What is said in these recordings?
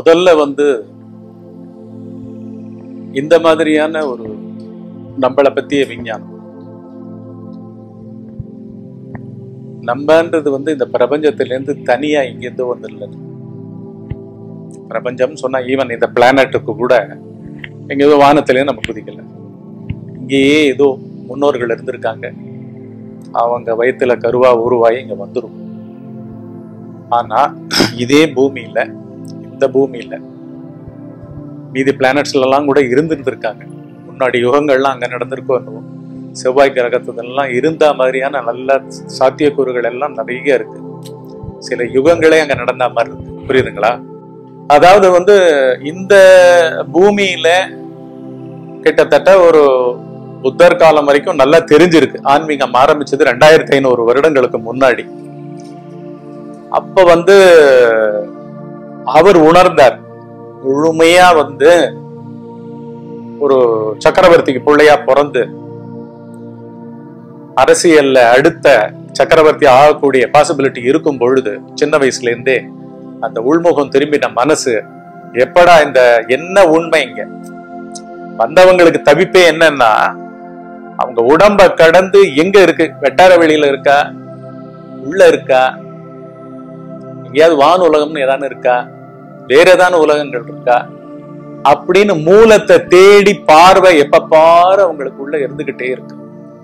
முதல்ல வந்து இந்த மாதிரியான ஒரு நம்மளை பத்திய விஞ்ஞானம் நம்மன்றது வந்து இந்த பிரபஞ்சத்திலேருந்து தனியா இங்கேருந்து வந்துடல பிரபஞ்சம் சொன்னா ஈவன் இந்த பிளானட்டுக்கு கூட எங்கேயோ வானத்திலேயே நம்ம குதிக்கல இங்கேயே ஏதோ முன்னோர்கள் இருந்திருக்காங்க அவங்க வயித்துல கருவா உருவாகி இங்க வந்துரும் ஆனா இதே பூமியில இந்த பூமியில மீதி பிளானட்ஸ்ல எல்லாம் கூட இருந்திருந்திருக்காங்க முன்னாடி யுகங்கள்லாம் அங்க நடந்திருக்கோ என்னவோ செவ்வாய் கிரகத்துலாம் இருந்த மாதிரியான நல்ல சாத்தியக்கூறுகள் எல்லாம் நிறைய இருக்கு சில யுகங்களே அங்க நடந்த மாதிரி இருக்கு புரியுதுங்களா அதாவது வந்து இந்த பூமியில கிட்டத்தட்ட ஒரு புத்தர் காலம் வரைக்கும் நல்லா தெரிஞ்சிருக்கு ஆன்மீகம் ஆரம்பிச்சது ரெண்டாயிரத்தி ஐநூறு வருடங்களுக்கு முன்னாடி அப்ப வந்து அவர் உணர்ந்தார் முழுமையா வந்து ஒரு சக்கரவர்த்திக்கு பிள்ளையா பிறந்து அரசியல்ல அடுத்த சக்கரவர்த்தி ஆகக்கூடிய பாசிபிலிட்டி இருக்கும் பொழுது சின்ன வயசுல இருந்தே அந்த உள்முகம் திரும்பின மனசு எப்படா இந்த என்ன உண்மை இங்க வந்தவங்களுக்கு தவிப்பே என்னன்னா அவங்க உடம்ப கடந்து எங்க இருக்கு வெட்டார வெளியில இருக்கா உள்ள இருக்கா எங்கேயாவது வான் உலகம்னு ஏதாவது இருக்கா வேற ஏதான உலகங்கள் இருக்கா அப்படின்னு மூலத்தை தேடி பார்வை எப்ப பாரு அவங்களுக்கு உள்ள இருந்துகிட்டே இருக்கு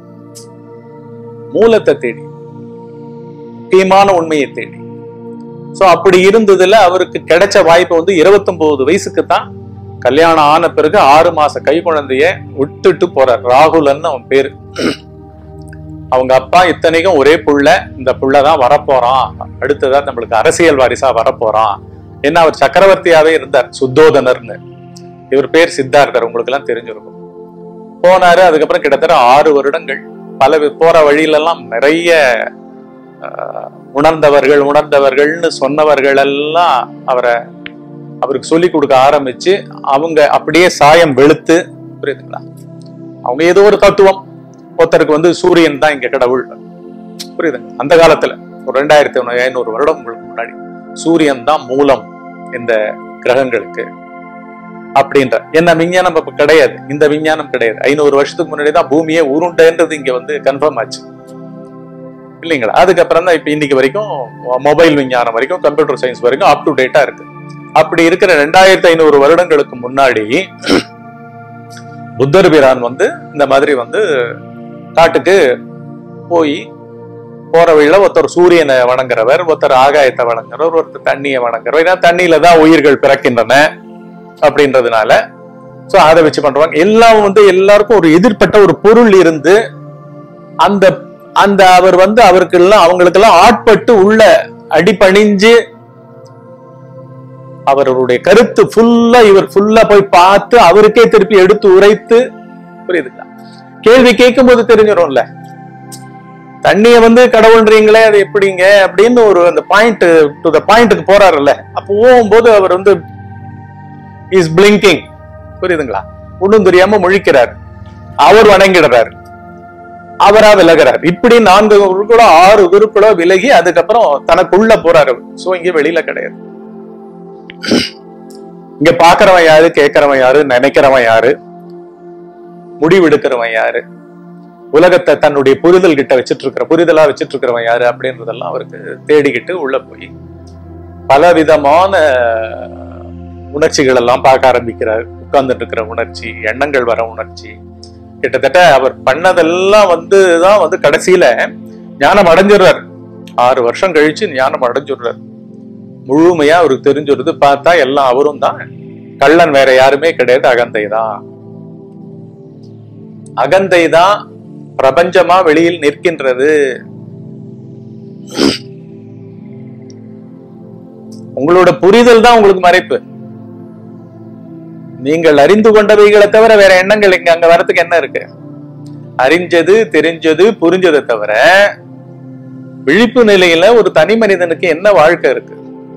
மூலத்தை தேடி முக்கியமான உண்மையை தேடி சோ அப்படி இருந்ததுல அவருக்கு கிடைச்ச வாய்ப்பு வந்து 29 வயசுக்கு தான் கல்யாணம் ஆன பிறகு ஆறு மாச கை குழந்தைய விட்டுட்டு போறார் ராகுலன்னு அவன் பேரு அவங்க அப்பா இத்தனைக்கும் ஒரே புள்ள இந்த புள்ள தான் வரப்போறான் அடுத்ததான் நம்மளுக்கு அரசியல் வாரிசா வரப்போறான் என்ன அவர் சக்கரவர்த்தியாவே இருந்தார் சுத்தோதனர்னு இவர் பேர் சித்தார்த்தர் உங்களுக்கு எல்லாம் தெரிஞ்சிருக்கும் போனாரு அதுக்கப்புறம் கிட்டத்தட்ட ஆறு வருடங்கள் பல வி- போற வழியில எல்லாம் நிறைய ஆஹ், உணர்ந்தவர்கள் உணர்ந்தவர்கள்னு சொன்னவர்கள் எல்லாம் அவரை அவருக்கு சொல்லி கொடுக்க ஆரம்பிச்சு அவங்க அப்படியே சாயம் வெளுத்து புரியுதுங்களா அவங்க ஏதோ ஒரு தத்துவம் ஒருத்தருக்கு வந்து சூரியன் தான் இங்க கடவுள் புரியுதுங்க அந்த காலத்துல ஒரு ரெண்டாயிரத்தி ஐநூறு வருடம் உங்களுக்கு முன்னாடி சூரியன் தான் மூலம் இந்த கிரகங்களுக்கு அப்படின்ற என்ன விஞ்ஞானம் இப்ப கிடையாது இந்த விஞ்ஞானம் கிடையாது ஐநூறு வருஷத்துக்கு முன்னாடி தான் பூமியே உருண்டைன்றது இங்க வந்து கன்ஃபார்ம் ஆச்சு இல்லைங்களா அதுக்கப்புறம் தான் இப்ப இன்னைக்கு வரைக்கும் மொபைல் விஞ்ஞானம் வரைக்கும் கம்ப்யூட்டர் சயின்ஸ் வரைக்கும் அப் டு டேட்டா இருக்கு அப்படி இருக்கிற ரெண்டாயிரத்தி ஐநூறு வருடங்களுக்கு முன்னாடி புத்தர் பிரான் வந்து இந்த மாதிரி வந்து காட்டுக்கு போய் போற வழியில ஒருத்தர் சூரியனை வணங்குறவர் ஒருத்தர் ஆகாயத்தை வணங்குறவர் ஒருத்தர் தண்ணியை வணங்குறவர் ஏன்னா தண்ணியில தான் உயிர்கள் பிறக்கின்றன அப்படின்றதுனால சோ அதை வச்சு பண்றாங்க எல்லாம் வந்து எல்லாருக்கும் ஒரு எதிர்ப்பட்ட ஒரு பொருள் இருந்து அந்த அந்த அவர் வந்து அவருக்கு எல்லாம் அவங்களுக்கெல்லாம் ஆட்பட்டு உள்ள அடிபணிஞ்சு அவருடைய கருத்து ஃபுல்லா இவர் ஃபுல்லா போய் பார்த்து அவருக்கே திருப்பி எடுத்து உரைத்து புரியுதுங்களா கேள்வி கேட்கும் போது தெரிஞ்சிடும்ல தண்ணிய வந்து கடவுள்ன்றீங்களே அது எப்படிங்க அப்படின்னு ஒரு அந்த பாயிண்ட் டு த பாயிண்ட்டுக்கு போறாருல்ல அப்போ போகும்போது அவர் வந்து இஸ் பிளிங்கிங் புரியுதுங்களா ஒண்ணும் தெரியாம முழிக்கிறார் அவர் வணங்கிடுறாரு அவரா விலகிறார் இப்படி நான்கு குருக்களோ ஆறு குருக்களோ விலகி அதுக்கப்புறம் தனக்குள்ள போறாரு சோ இங்க வெளியில கிடையாது இங்க பாக்குறவன் யாரு கேட்கறவன் யாரு நினைக்கிறவன் யாரு முடிவெடுக்கிறவன் யாரு உலகத்தை தன்னுடைய புரிதல் கிட்ட வச்சிட்டு இருக்கிற புரிதலா வச்சிட்டு இருக்கிறவன் யாரு அப்படின்றதெல்லாம் அவருக்கு தேடிக்கிட்டு உள்ள போய் பல விதமான உணர்ச்சிகள் எல்லாம் பார்க்க ஆரம்பிக்கிறார் உட்கார்ந்துட்டு இருக்கிற உணர்ச்சி எண்ணங்கள் வர உணர்ச்சி கிட்டத்தட்ட அவர் பண்ணதெல்லாம் வந்து தான் வந்து கடைசியில ஞானம் அடைஞ்சிடுறார் ஆறு வருஷம் கழிச்சு ஞானம் அடைஞ்சிடுறார் முழுமையா அவருக்கு தெரிஞ்சிருது பார்த்தா எல்லாம் அவரும் தான் கள்ளன் வேற யாருமே கிடையாது அகந்தை தான் அகந்தை தான் பிரபஞ்சமா வெளியில் நிற்கின்றது உங்களோட புரிதல் தான் உங்களுக்கு மறைப்பு நீங்கள் அறிந்து கொண்டவைகளை தவிர வேற எண்ணங்கள் இங்க அங்க வரதுக்கு என்ன இருக்கு அறிஞ்சது தெரிஞ்சது புரிஞ்சதை தவிர விழிப்பு நிலையில ஒரு தனி மனிதனுக்கு என்ன வாழ்க்கை இருக்கு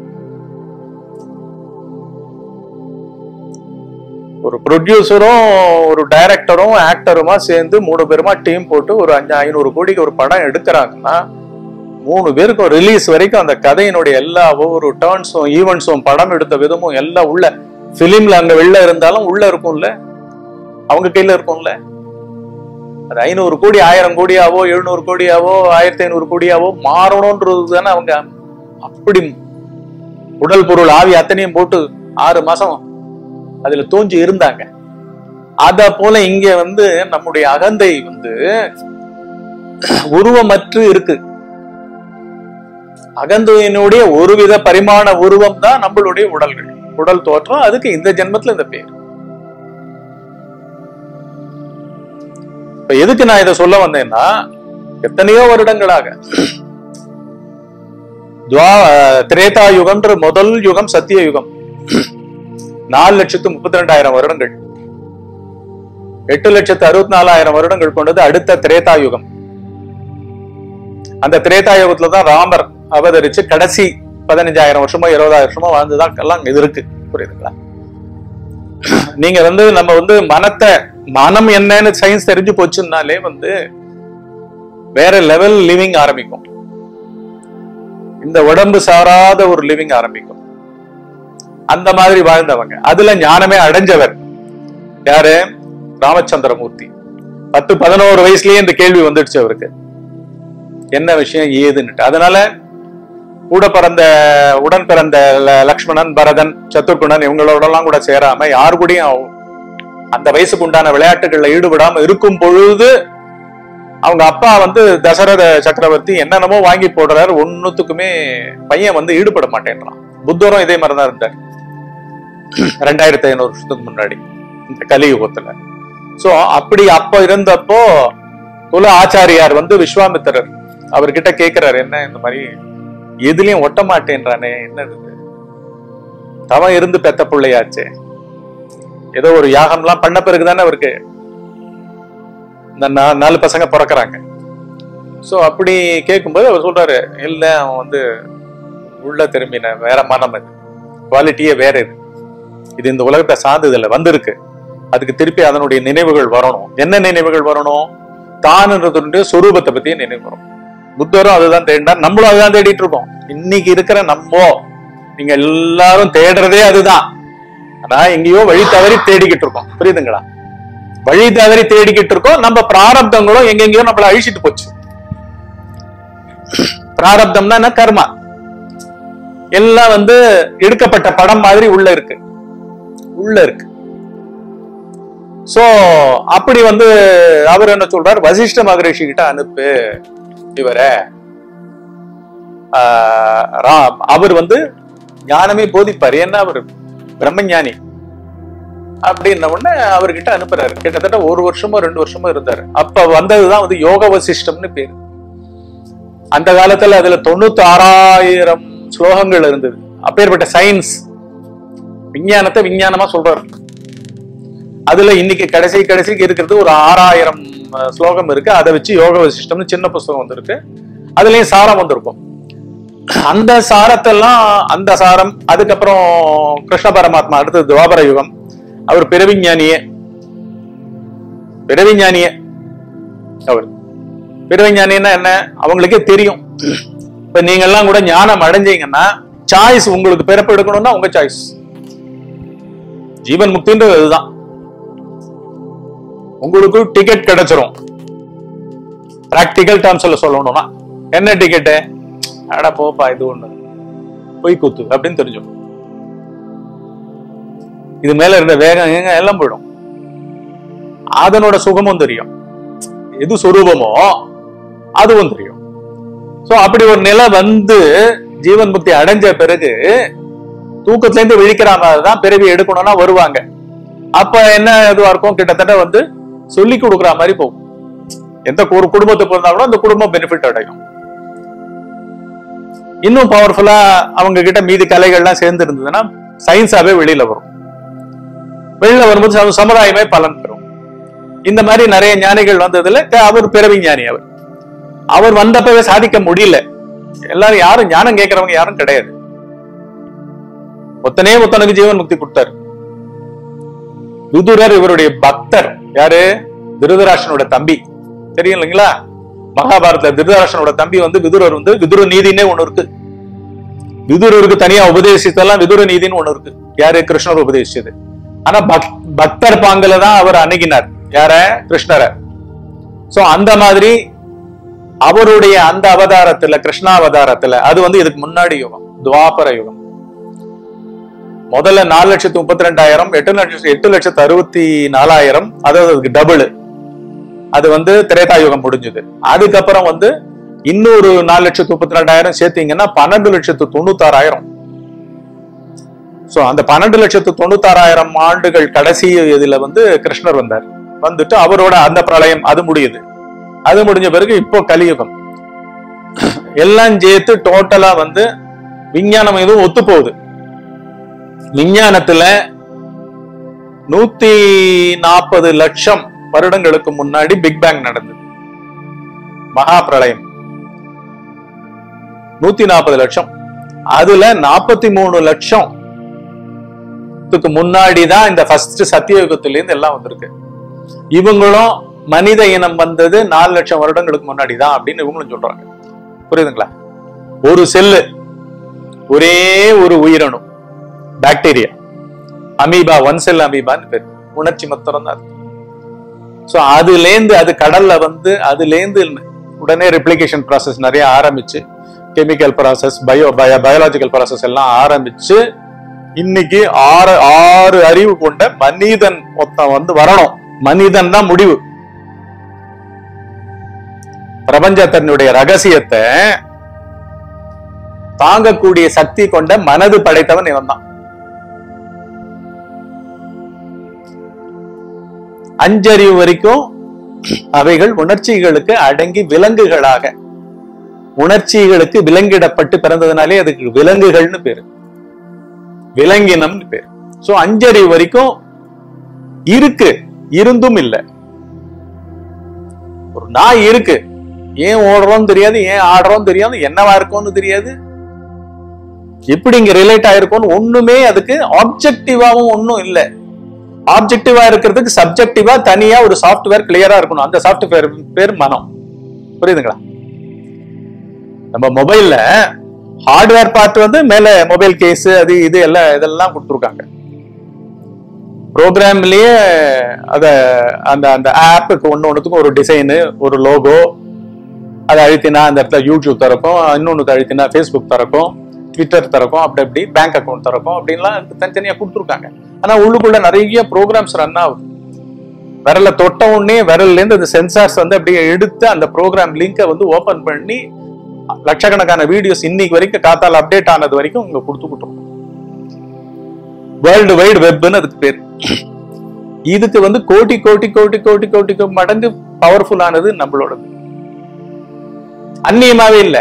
ஒரு ப்ரொடியூசரும் ஒரு டைரக்டரும் ஆக்டருமா சேர்ந்து மூணு பேருமா டீம் போட்டு ஒரு அஞ்சு ஐநூறு கோடிக்கு ஒரு படம் எடுக்கிறாங்கன்னா மூணு பேருக்கும் ரிலீஸ் வரைக்கும் அந்த கதையினுடைய எல்லா ஒவ்வொரு டேர்ன்ஸும் ஈவெண்ட்ஸும் படம் எடுத்த விதமும் எல்லாம் உள்ள பிலிம்ல அங்க வெளில இருந்தாலும் உள்ள இருக்கும்ல அவங்க கையில இருக்கும்ல அது ஐநூறு கோடி ஆயிரம் கோடியாவோ எழுநூறு கோடியாவோ ஆயிரத்தி ஐநூறு கோடியாவோ மாறணும்ன்றது தானே அவங்க அப்படி உடல் பொருள் ஆவி அத்தனையும் போட்டு ஆறு மாசம் அதுல தோஞ்சு இருந்தாங்க அத போல இங்க வந்து நம்முடைய அகந்தை வந்து உருவமற்று இருக்கு அகந்தையினுடைய ஒருவித பரிமாண உருவம் தான் நம்மளுடைய உடல்கள் உடல் தோற்றம் அதுக்கு இந்த ஜென்மத்துல இந்த பேர் இப்ப எதுக்கு நான் இதை சொல்ல வந்தேன்னா எத்தனையோ வருடங்களாக துவா திரேதா யுகம்ன்ற முதல் யுகம் சத்திய யுகம் நாலு லட்சத்து முப்பத்தி ரெண்டாயிரம் வருடங்கள் எட்டு லட்சத்து அறுபத்தி நாலாயிரம் வருடங்கள் கொண்டது அடுத்த திரேதா யுகம் அந்த திரேதா யுகத்துல தான் ராமர் அவதரிச்சு கடைசி பதினஞ்சாயிரம் வருஷமோ இருபதாயிரம் வருஷமோ வாழ்ந்துதான் எல்லாம் இது இருக்கு புரியுதுங்களா நீங்க வந்து நம்ம வந்து மனத்தை மனம் என்னன்னு சயின்ஸ் தெரிஞ்சு போச்சுன்னாலே வந்து வேற லெவல் லிவிங் ஆரம்பிக்கும் இந்த உடம்பு சாராத ஒரு லிவிங் ஆரம்பிக்கும் அந்த மாதிரி வாழ்ந்தவங்க அதுல ஞானமே அடைஞ்சவர் யாரு ராமச்சந்திரமூர்த்தி பத்து பதினோரு வயசுலயே இந்த கேள்வி வந்துடுச்சு அவருக்கு என்ன விஷயம் ஏதுன்னுட்டு அதனால கூட பிறந்த உடன் பிறந்த ல- லக்ஷ்மணன் பரதன் சத்துருகுணன் இவங்களோட எல்லாம் கூட சேராம யாரு கூடயும் அந்த வயசுக்கு உண்டான விளையாட்டுகள்ல ஈடுபடாம இருக்கும் பொழுது அவங்க அப்பா வந்து தசரத சக்கரவர்த்தி என்னென்னமோ வாங்கி போடுறாரு ஒன்னுத்துக்குமே பையன் வந்து ஈடுபட மாட்டேன்றான் புத்தரும் இதே மாதிரிதான் இருந்தார் ரெண்டாயிரத்தி ஐநூறு வருஷத்துக்கு முன்னாடி இந்த கலியுகத்துல சோ அப்படி அப்ப இருந்தப்போ குல ஆச்சாரியார் வந்து விஸ்வாமித்திரர் அவர்கிட்ட கேக்குறாரு என்ன இந்த மாதிரி எதுலயும் ஒட்ட மாட்டேன்றானே என்னது இது? தவம் இருந்து பெத்த பிள்ளையாச்சே ஏதோ ஒரு யாகம்லாம் பண்ண பிறகுதானே அவருக்கு இந்த நா- நாலு பசங்க பிறக்கறாங்க சோ அப்படி கேட்கும்போது அவர் சொல்றாரு இல்ல அவன் வந்து உள்ள திரும்பின வேற மனம் அது குவாலிட்டியே வேற இது இது இந்த உலகத்தை சார்ந்தது இல்ல வந்திருக்கு அதுக்கு திருப்பி அதனுடைய நினைவுகள் வரணும் என்ன நினைவுகள் வரணும் தான்ன்றதுடைய சொரூபத்தை பத்தியே நினைவு வரும் புத்தரும் அதுதான் தேடினார் நம்மளும் அதுதான் தேடிட்டு இருக்கோம் இன்னைக்கு இருக்கிற நம்ம நீங்க எல்லாரும் தேடுறதே அதுதான் ஆனா எங்கேயோ வழி தவறி தேடிக்கிட்டு இருக்கோம் புரியுதுங்களா வழி தவறி தேடிக்கிட்டு இருக்கோம் நம்ம பிராரப்தங்களும் எங்கெங்கேயோ நம்மள அழிச்சிட்டு போச்சு பிராரப்தம்னா என்ன கர்மா எல்லாம் வந்து எடுக்கப்பட்ட படம் மாதிரி உள்ள இருக்கு உள்ள இருக்கு சோ அப்படி வந்து அவர் என்ன சொல்றார் வசிஷ்ட மகரிஷி கிட்ட அனுப்பு இவரை ஆஹ் ரா- அவர் வந்து ஞானமே போதிப்பார் ஏன்னா அவர் பிரம்மஞானி அப்படின்ன உடனே அவர்கிட்ட அனுப்புறாரு கிட்டத்தட்ட ஒரு வருஷமோ ரெண்டு வருஷமோ இருந்தாரு அப்ப வந்ததுதான் வந்து யோக வசிஷ்டம்னு பேரு அந்த காலத்துல அதுல தொண்ணூத்தி ஆறாயிரம் ஸ்லோகங்கள் இருந்தது அப்பேற்பட்ட சயின்ஸ் விஞ்ஞானத்தை விஞ்ஞானமா சொல்றாரு அதுல இன்னைக்கு கடைசி கடைசிக்கு இருக்கிறது ஒரு ஆறாயிரம் அஹ், ஸ்லோகம் இருக்கு அதை வச்சு யோக வசிஷ்டம்னு சின்ன புஸ்தகம் வந்திருக்கு அதுலயும் சாரம் வந்திருக்கும் அந்த சாரத்தெல்லாம் அந்த சாரம் அதுக்கப்புறம் கிருஷ்ண பரமாத்மா அடுத்தது துவாபர யுகம் அவர் பிறவிஞானியே பிறவிஞானியே அவர் பிறவிஞானின்னா என்ன அவங்களுக்கே தெரியும் இப்ப நீங்க எல்லாம் கூட ஞானம் அடைஞ்சீங்கன்னா சாய்ஸ் உங்களுக்கு பிறப்பு எடுக்கணும்னா உங்க சாய்ஸ் ஜீவன் முக்தின்றது இதுதான் உங்களுக்கு டிக்கெட் கிடைச்சிரும் பிராக்டிக்கல் டேர்ம்ஸ்ல சொல்லணும்னா என்ன டிக்கெட்டு அட போப்பா இது ஒண்ணு பொய் கூத்து அப்படின்னு தெரிஞ்சும் இது மேல இருந்த வேகம் ஏங்க எல்லாம் போயிடும் அதனோட சுகமும் தெரியும் எது சொரூபமோ அதுவும் தெரியும் சோ அப்படி ஒரு நிலை வந்து ஜீவன் முக்தி அடைஞ்ச பிறகு தூக்கத்துல இருந்து விழிக்கிற மாதிரி தான் பிறவி எடுக்கணும்னா வருவாங்க அப்ப என்ன இதுவா இருக்கும் கிட்டத்தட்ட வந்து சொல்லி கொடுக்குற மாதிரி போகும் எந்த ஒரு குடும்பத்துக்கு இருந்தா கூட அந்த குடும்பம் பெனிஃபிட் அடையும் இன்னும் பவர்ஃபுல்லா அவங்க கிட்ட மீதி கலைகள்லாம் சேர்ந்து இருந்ததுன்னா சயின்ஸாவே வெளியில வரும் வெளியில வரும்போது சம- சமுதாயமே பலன் பெறும் இந்த மாதிரி நிறைய ஞானிகள் வந்ததுல க- அவர் பிறவி ஞானி அவர் அவர் வந்தப்பவே சாதிக்க முடியல எல்லாரும் யாரும் ஞானம் கேட்கறவங்க யாரும் கிடையாது ஒத்தனே ஒத்தனுக்கு ஜீவன் முக்தி கொடுத்தாரு விதுரர் இவருடைய பக்தர் யாரு திருதராஷனோட தம்பி தெரியும் இல்லைங்களா மகாபாரதத்துல திருதராஷனோட தம்பி வந்து விதுரர் வந்து விதுர நீதினே ஒண்ணு இருக்கு விதுரருக்கு தனியா உபதேசித்தெல்லாம் விதுர நீதின்னு ஒண்ணு இருக்கு யாரு கிருஷ்ணர் உபதேசிச்சது ஆனா பக்- பக்தர் பாங்கல தான் அவர் அணுகினார் யார கிருஷ்ணரை சோ அந்த மாதிரி அவருடைய அந்த அவதாரத்துல கிருஷ்ணாவதாரத்துல அது வந்து இதுக்கு முன்னாடி யுகம் துவாபர யுகம் முதல்ல நாலு லட்சத்து முப்பத்தி ரெண்டாயிரம் எட்டு லட்சத்து எட்டு லட்சத்து அறுபத்தி நாலாயிரம் அதாவது அதுக்கு டபுள் அது வந்து திரேதா யுகம் முடிஞ்சது அதுக்கப்புறம் வந்து இன்னொரு நாலு லட்சத்து முப்பத்தி ரெண்டாயிரம் சேர்த்தீங்கன்னா பன்னெண்டு லட்சத்து தொண்ணூத்தாறாயிரம் சோ அந்த பன்னெண்டு லட்சத்து தொண்ணூத்தாறாயிரம் ஆண்டுகள் கடைசி இதுல வந்து கிருஷ்ணர் வந்தார் வந்துட்டு அவரோட அந்த பிரளயம் அது முடியுது அது முடிஞ்ச பிறகு இப்போ கலியுகம் எல்லாம் சேர்த்து டோட்டலா வந்து விஞ்ஞானம் எதுவும் ஒத்து போகுது விஞ்ஞானத்துல நூத்தி நாற்பது லட்சம் வருடங்களுக்கு முன்னாடி பிக் பேங் நடந்தது மகா பிரளயம் நூத்தி நாற்பது லட்சம் அதுல நாற்பத்தி மூணு லட்சம் முன்னாடி தான் இந்த ஃபர்ஸ்ட் சத்தியயுகத்துல இருந்து எல்லாம் வந்திருக்கு இவங்களும் மனித இனம் வந்தது நாலு லட்சம் வருடங்களுக்கு முன்னாடி தான் அப்படின்னு இவங்களும் சொல்றாங்க புரியுதுங்களா ஒரு செல்லு ஒரே ஒரு உயிரணு பாக்டீரியா அமீபா ஒன் செல் அமீபான்னு பேர் உணர்ச்சி மத்திரம் தான் ஸோ அதுலேருந்து அது கடல்ல வந்து அதுலேருந்து உடனே ரெப்ளிகேஷன் ப்ராசஸ் நிறைய ஆரம்பிச்சு கெமிக்கல் ப்ராசஸ் பயோ பய பயாலஜிக்கல் ப்ராசஸ் எல்லாம் ஆரம்பிச்சு இன்னைக்கு ஆறு ஆறு அறிவு கொண்ட மனிதன் மொத்தம் வந்து வரணும் மனிதன் தான் முடிவு பிரபஞ்சத்தினுடைய ரகசியத்தை தாங்கக்கூடிய சக்தி கொண்ட மனது படைத்தவன் இவன் தான் அஞ்சறிவு வரைக்கும் அவைகள் உணர்ச்சிகளுக்கு அடங்கி விலங்குகளாக உணர்ச்சிகளுக்கு விலங்கிடப்பட்டு பிறந்ததுனாலே அதுக்கு விலங்குகள்னு பேரு விலங்கினம்னு பேரு சோ அஞ்சறிவு வரைக்கும் இருக்கு இருந்தும் இல்ல ஒரு நாய் இருக்கு ஏன் ஓடுறோம் தெரியாது ஏன் ஆடுறோம் தெரியாது என்னவா இருக்கும்னு தெரியாது எப்படி இங்க ரிலேட் ஆயிருக்கும்னு ஒண்ணுமே அதுக்கு ஆப்ஜெக்டிவாவும் ஒண்ணும் இல்ல ஆப்ஜெக்டிவா இருக்கிறதுக்கு சப்ஜெக்டிவா தனியா ஒரு சாஃப்ட்வேர் கிளியரா இருக்கணும் அந்த சாஃப்ட்வேர் பேர் மனம் புரியுதுங்களா நம்ம மொபைல்ல ஹார்ட்வேர் பார்ட் வந்து மேல மொபைல் கேஸ் அது இது எல்லாம் இதெல்லாம் கொடுத்துருக்காங்க ப்ரோக்ராம்லயே அத அந்த அந்த ஆப்புக்கு ஒண்ணு ஒண்ணுத்துக்கும் ஒரு டிசைனு ஒரு லோகோ அதை அழுத்தினா அந்த இடத்துல யூடியூப் திறக்கும் இன்னொன்னு அழுத்தினா ஃபேஸ்புக் திறக்கும் ட்விட்டர் திறக்கும் அப்படி அப்படி பேங்க் அக்கௌண்ட் திறக்கும் அப்படின்லாம் தனித்தனியா கொடுத்துருக்காங்க ஆனா உள்ளுக்குள்ள நிறைய ப்ரோக்ராம்ஸ் ரன் ஆகுது விரல தொட்ட உடனே விரல்ல இருந்து அந்த சென்சார்ஸ் வந்து அப்படியே எடுத்து அந்த ப்ரோக்ராம் லிங்கை வந்து ஓபன் பண்ணி லட்சக்கணக்கான வீடியோஸ் இன்னைக்கு வரைக்கும் காத்தால அப்டேட் ஆனது வரைக்கும் உங்க கொடுத்துக்கிட்டோம் வேர்ல்டு வைடு வெப்னு அதுக்கு பேர் இதுக்கு வந்து கோடி கோடி கோடி கோடி கோடி மடங்கு பவர்ஃபுல்லானது நம்மளோடது அந்நியமாவே இல்ல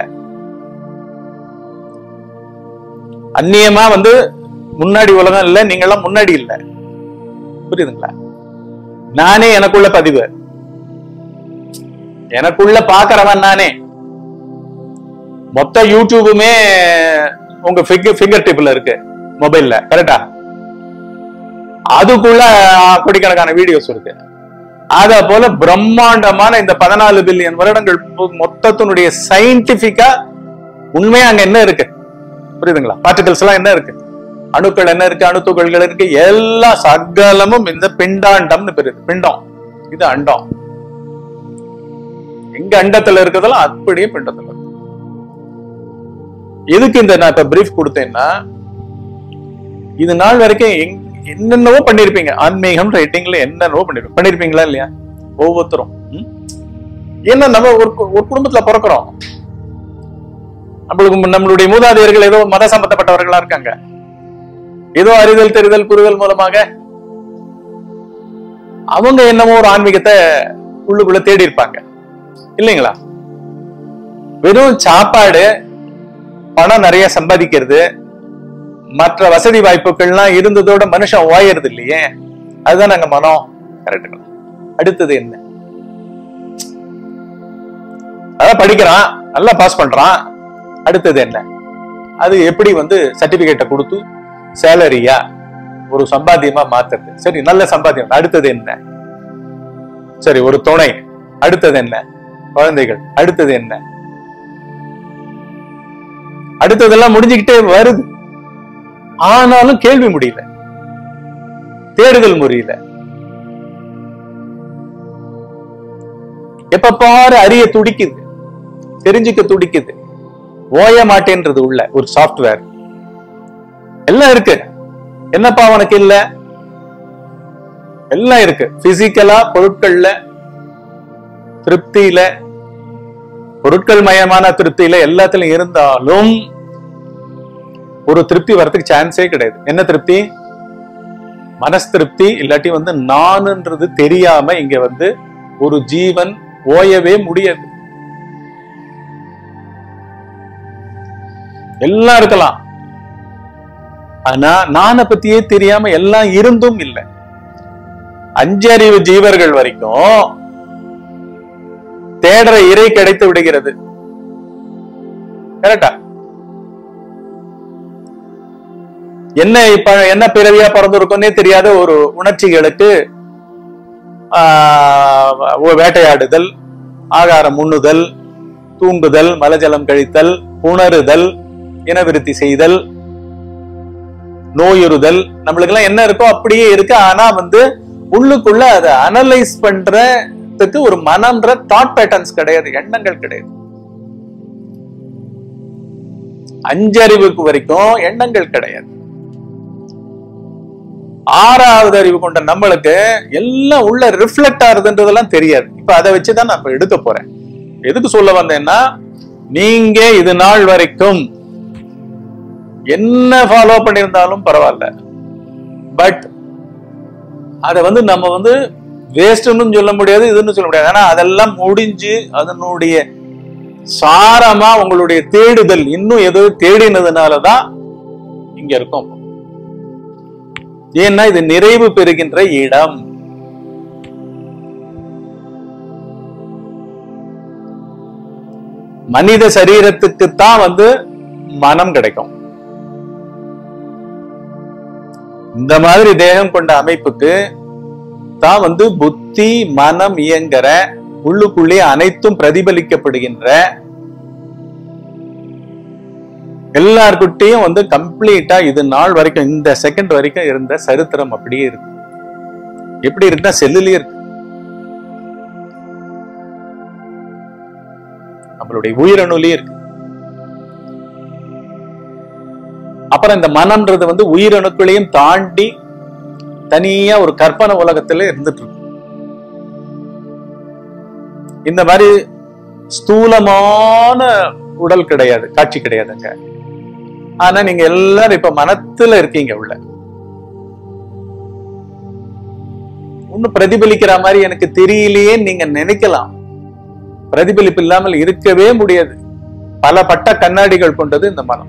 அந்நியமா வந்து முன்னாடி உலகம் இல்ல நீங்க எல்லாம் முன்னாடி இல்ல புரியுதுங்களா நானே எனக்குள்ள பதிவு எனக்குள்ள பாக்குறவன் நானே மொத்த யூடியூபுமே உங்க ஃபிங்கர் டிப்ல இருக்கு மொபைல்ல கரெக்டா அதுக்குள்ள கோடிக்கணக்கான வீடியோஸ் இருக்கு அத போல பிரம்மாண்டமான இந்த பதினாலு பில்லியன் வருடங்கள் மொ- மொத்தத்தினுடைய சயின்டிபிக்கா உண்மையா அங்க என்ன இருக்கு புரியுதுங்களா பார்ட்டிகல்ஸ் எல்லாம் என்ன இருக்கு அணுக்கள் என்ன இருக்கு அணு துகள்கள் இருக்கு எல்லா சகலமும் இந்த பிண்டாண்டம்னு பேரு பிண்டம் இது அண்டம் எங்க அண்டத்துல இருக்கிறதெல்லாம் அப்படியே பிண்டத்துல இருக்கு எதுக்கு இந்த நான் இப்ப பிரீஃப் கொடுத்தேன்னா இது நாள் வரைக்கும் எங்- என்னென்னவோ பண்ணிருப்பீங்க ஆன்மீகம் ரைட்டிங்ல என்னென்னவோ பண்ணிருப்பீங்க பண்ணிருப்பீங்களா இல்லையா ஒவ்வொருத்தரும் ம்? ஏன்னா நம்ம ஒரு கு- ஒரு குடும்பத்துல பிறக்கிறோம் நம்மளுக்கு மு- நம்மளுடைய மூதாதையர்கள் ஏதோ மத சம்பந்தப்பட்டவர்களா இருக்காங்க ஏதோ அறிதல் தெரிதல் புரிதல் மூலமாக அவங்க என்னமோ ஒரு ஆன்மீகத்தை உள்ளுக்குள்ள தேடி இருப்பாங்க இல்லைங்களா வெறும் சாப்பாடு பணம் நிறைய சம்பாதிக்கிறது மற்ற வசதி வாய்ப்புகள்லாம் இருந்ததோட மனுஷன் ஓயறது இல்லையே அதுதான் நாங்க மனம் கரெக்டுங்களா அடுத்தது என்ன அதான் படிக்கிறான் நல்லா பாஸ் பண்றான் அடுத்தது என்ன அது எப்படி வந்து சர்டிபிகேட்டை கொடுத்து சேலரியா ஒரு சம்பாத்தியமா மாத்துறது சரி நல்ல சம்பாத்தியம் அடுத்தது என்ன சரி ஒரு துணை அடுத்தது என்ன குழந்தைகள் அடுத்தது என்ன அடுத்ததெல்லாம் முடிஞ்சுக்கிட்டே வருது ஆனாலும் கேள்வி முடியல தேடுதல் முடியல எப்ப பாரு அறிய துடிக்குது தெரிஞ்சுக்க துடிக்குது ஓய மாட்டேன்றது உள்ள ஒரு சாஃப்ட்வேர் எல்லாம் இருக்கு என்னப்பா உனக்கு இல்ல எல்லாம் இருக்கு பிசிக்கலா பொருட்கள்ல திருப்தியில பொருட்கள் மயமான திருப்தியில எல்லாத்துலயும் இருந்தாலும் ஒரு திருப்தி வரதுக்கு சான்ஸே கிடையாது என்ன திருப்தி மனஸ் திருப்தி இல்லாட்டி வந்து நானுன்றது தெரியாம இங்க வந்து ஒரு ஜீவன் ஓயவே முடியாது எல்லாம் இருக்கலாம் ஆனா நானை பத்தியே தெரியாம எல்லாம் இருந்தும் இல்லை அஞ்சறிவு ஜீவர்கள் வரைக்கும் தேடுற இறை கிடைத்து விடுகிறது கரெக்டா என்ன இப்ப என்ன பிறவியா பிறந்திருக்கும்னே தெரியாத ஒரு உணர்ச்சிகளுக்கு ஆஹ், வேட்டையாடுதல் ஆகாரம் உண்ணுதல் தூங்குதல் மலஜலம் கழித்தல் உணருதல் இனவிருத்தி செய்தல் நோயுறுதல் நம்மளுக்கு எல்லாம் என்ன இருக்கோ அப்படியே இருக்கு ஆனா வந்து உள்ளுக்குள்ள அதை அனலைஸ் பண்றதுக்கு ஒரு மனம்ன்ற தாட் பேட்டர்ன்ஸ் கிடையாது எண்ணங்கள் கிடையாது அஞ்சறிவுக்கு வரைக்கும் எண்ணங்கள் கிடையாது ஆறாவது அறிவு கொண்ட நம்மளுக்கு எல்லாம் உள்ள ரிஃப்ளெக்ட் ஆகுதுன்றதெல்லாம் தெரியாது இப்ப அதை வச்சுதான் நான் இப்ப எடுக்க போறேன் எதுக்கு சொல்ல வந்தேன்னா நீங்க இது நாள் வரைக்கும் என்ன ஃபாலோ பண்ணியிருந்தாலும் பரவாயில்ல பட் அதை வந்து நம்ம வந்து வேஸ்ட்னு சொல்ல முடியாது இதுன்னு சொல்ல முடியாது ஆனா அதெல்லாம் முடிஞ்சு அதனுடைய சாரமா உங்களுடைய தேடுதல் இன்னும் ஏதோ தேடினதுனாலதான் இங்க இருக்கோம் ஏன்னா இது நிறைவு பெறுகின்ற இடம் மனித சரீரத்துக்கு தான் வந்து மனம் கிடைக்கும் இந்த மாதிரி தேகம் கொண்ட அமைப்புக்கு தான் வந்து புத்தி மனம் இயங்குற உள்ளுக்குள்ளே அனைத்தும் பிரதிபலிக்கப்படுகின்ற எல்லார்கிட்டையும் வந்து கம்ப்ளீட்டா இது நாள் வரைக்கும் இந்த செகண்ட் வரைக்கும் இருந்த சரித்திரம் அப்படியே இருக்கு எப்படி இருக்குன்னா செல்லுலயே இருக்கு நம்மளுடைய உயிரணுலயே இருக்கு அப்புறம் இந்த மனம்ன்றது வந்து உயிரணுக்களையும் தாண்டி தனியா ஒரு கற்பனை உலகத்துல இருந்துட்டு இருக்கு இந்த மாதிரி ஸ்தூலமான உடல் கிடையாது காட்சி கிடையாதுங்க ஆனா நீங்க எல்லாரும் இப்ப மனத்துல இருக்கீங்க உள்ள ஒன்னும் பிரதிபலிக்கிற மாதிரி எனக்கு தெரியலையே நீங்க நினைக்கலாம் பிரதிபலிப்பு இல்லாமல் இருக்கவே முடியாது பல பட்ட கண்ணாடிகள் கொண்டது இந்த மனம்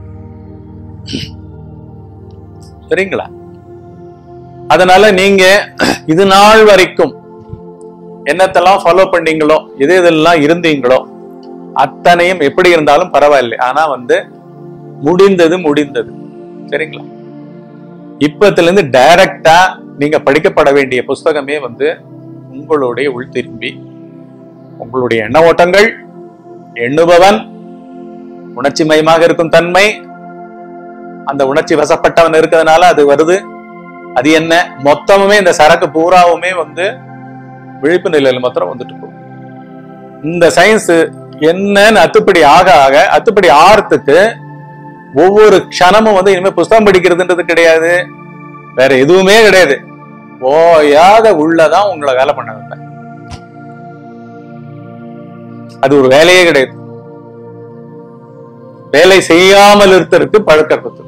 சரிங்களா அதனால நீங்க இது நாள் வரைக்கும் என்னத்தெல்லாம் ஃபாலோ பண்ணீங்களோ எது எதெல்லாம் இருந்தீங்களோ அத்தனையும் எப்படி இருந்தாலும் பரவாயில்லை ஆனா வந்து முடிந்தது முடிந்தது சரிங்களா இப்பத்துல இருந்து டைரக்டா நீங்க படிக்கப்பட வேண்டிய புஸ்தகமே வந்து உங்களுடைய உள் திரும்பி உங்களுடைய எண்ண ஓட்டங்கள் எண்ணுபவன் உணர்ச்சி மயமாக இருக்கும் தன்மை அந்த உணர்ச்சி வசப்பட்டவன் இருக்கிறதுனால அது வருது அது என்ன மொத்தமுமே இந்த சரக்கு பூராவுமே வந்து விழிப்பு நிலையில மாத்திரம் வந்துட்டு போகும் இந்த சயின்ஸ் என்னன்னு அத்துப்படி ஆக ஆக அத்துப்படி ஆறதுக்கு ஒவ்வொரு க்ஷணமும் வந்து இனிமே புஸ்தகம் படிக்கிறதுன்றது கிடையாது வேற எதுவுமே கிடையாது ஓயாத உள்ளதான் உங்களை வேலை பண்ண வைப்பேன் அது ஒரு வேலையே கிடையாது வேலை செய்யாமல் இருத்தருக்கு பழக்க கொடுத்து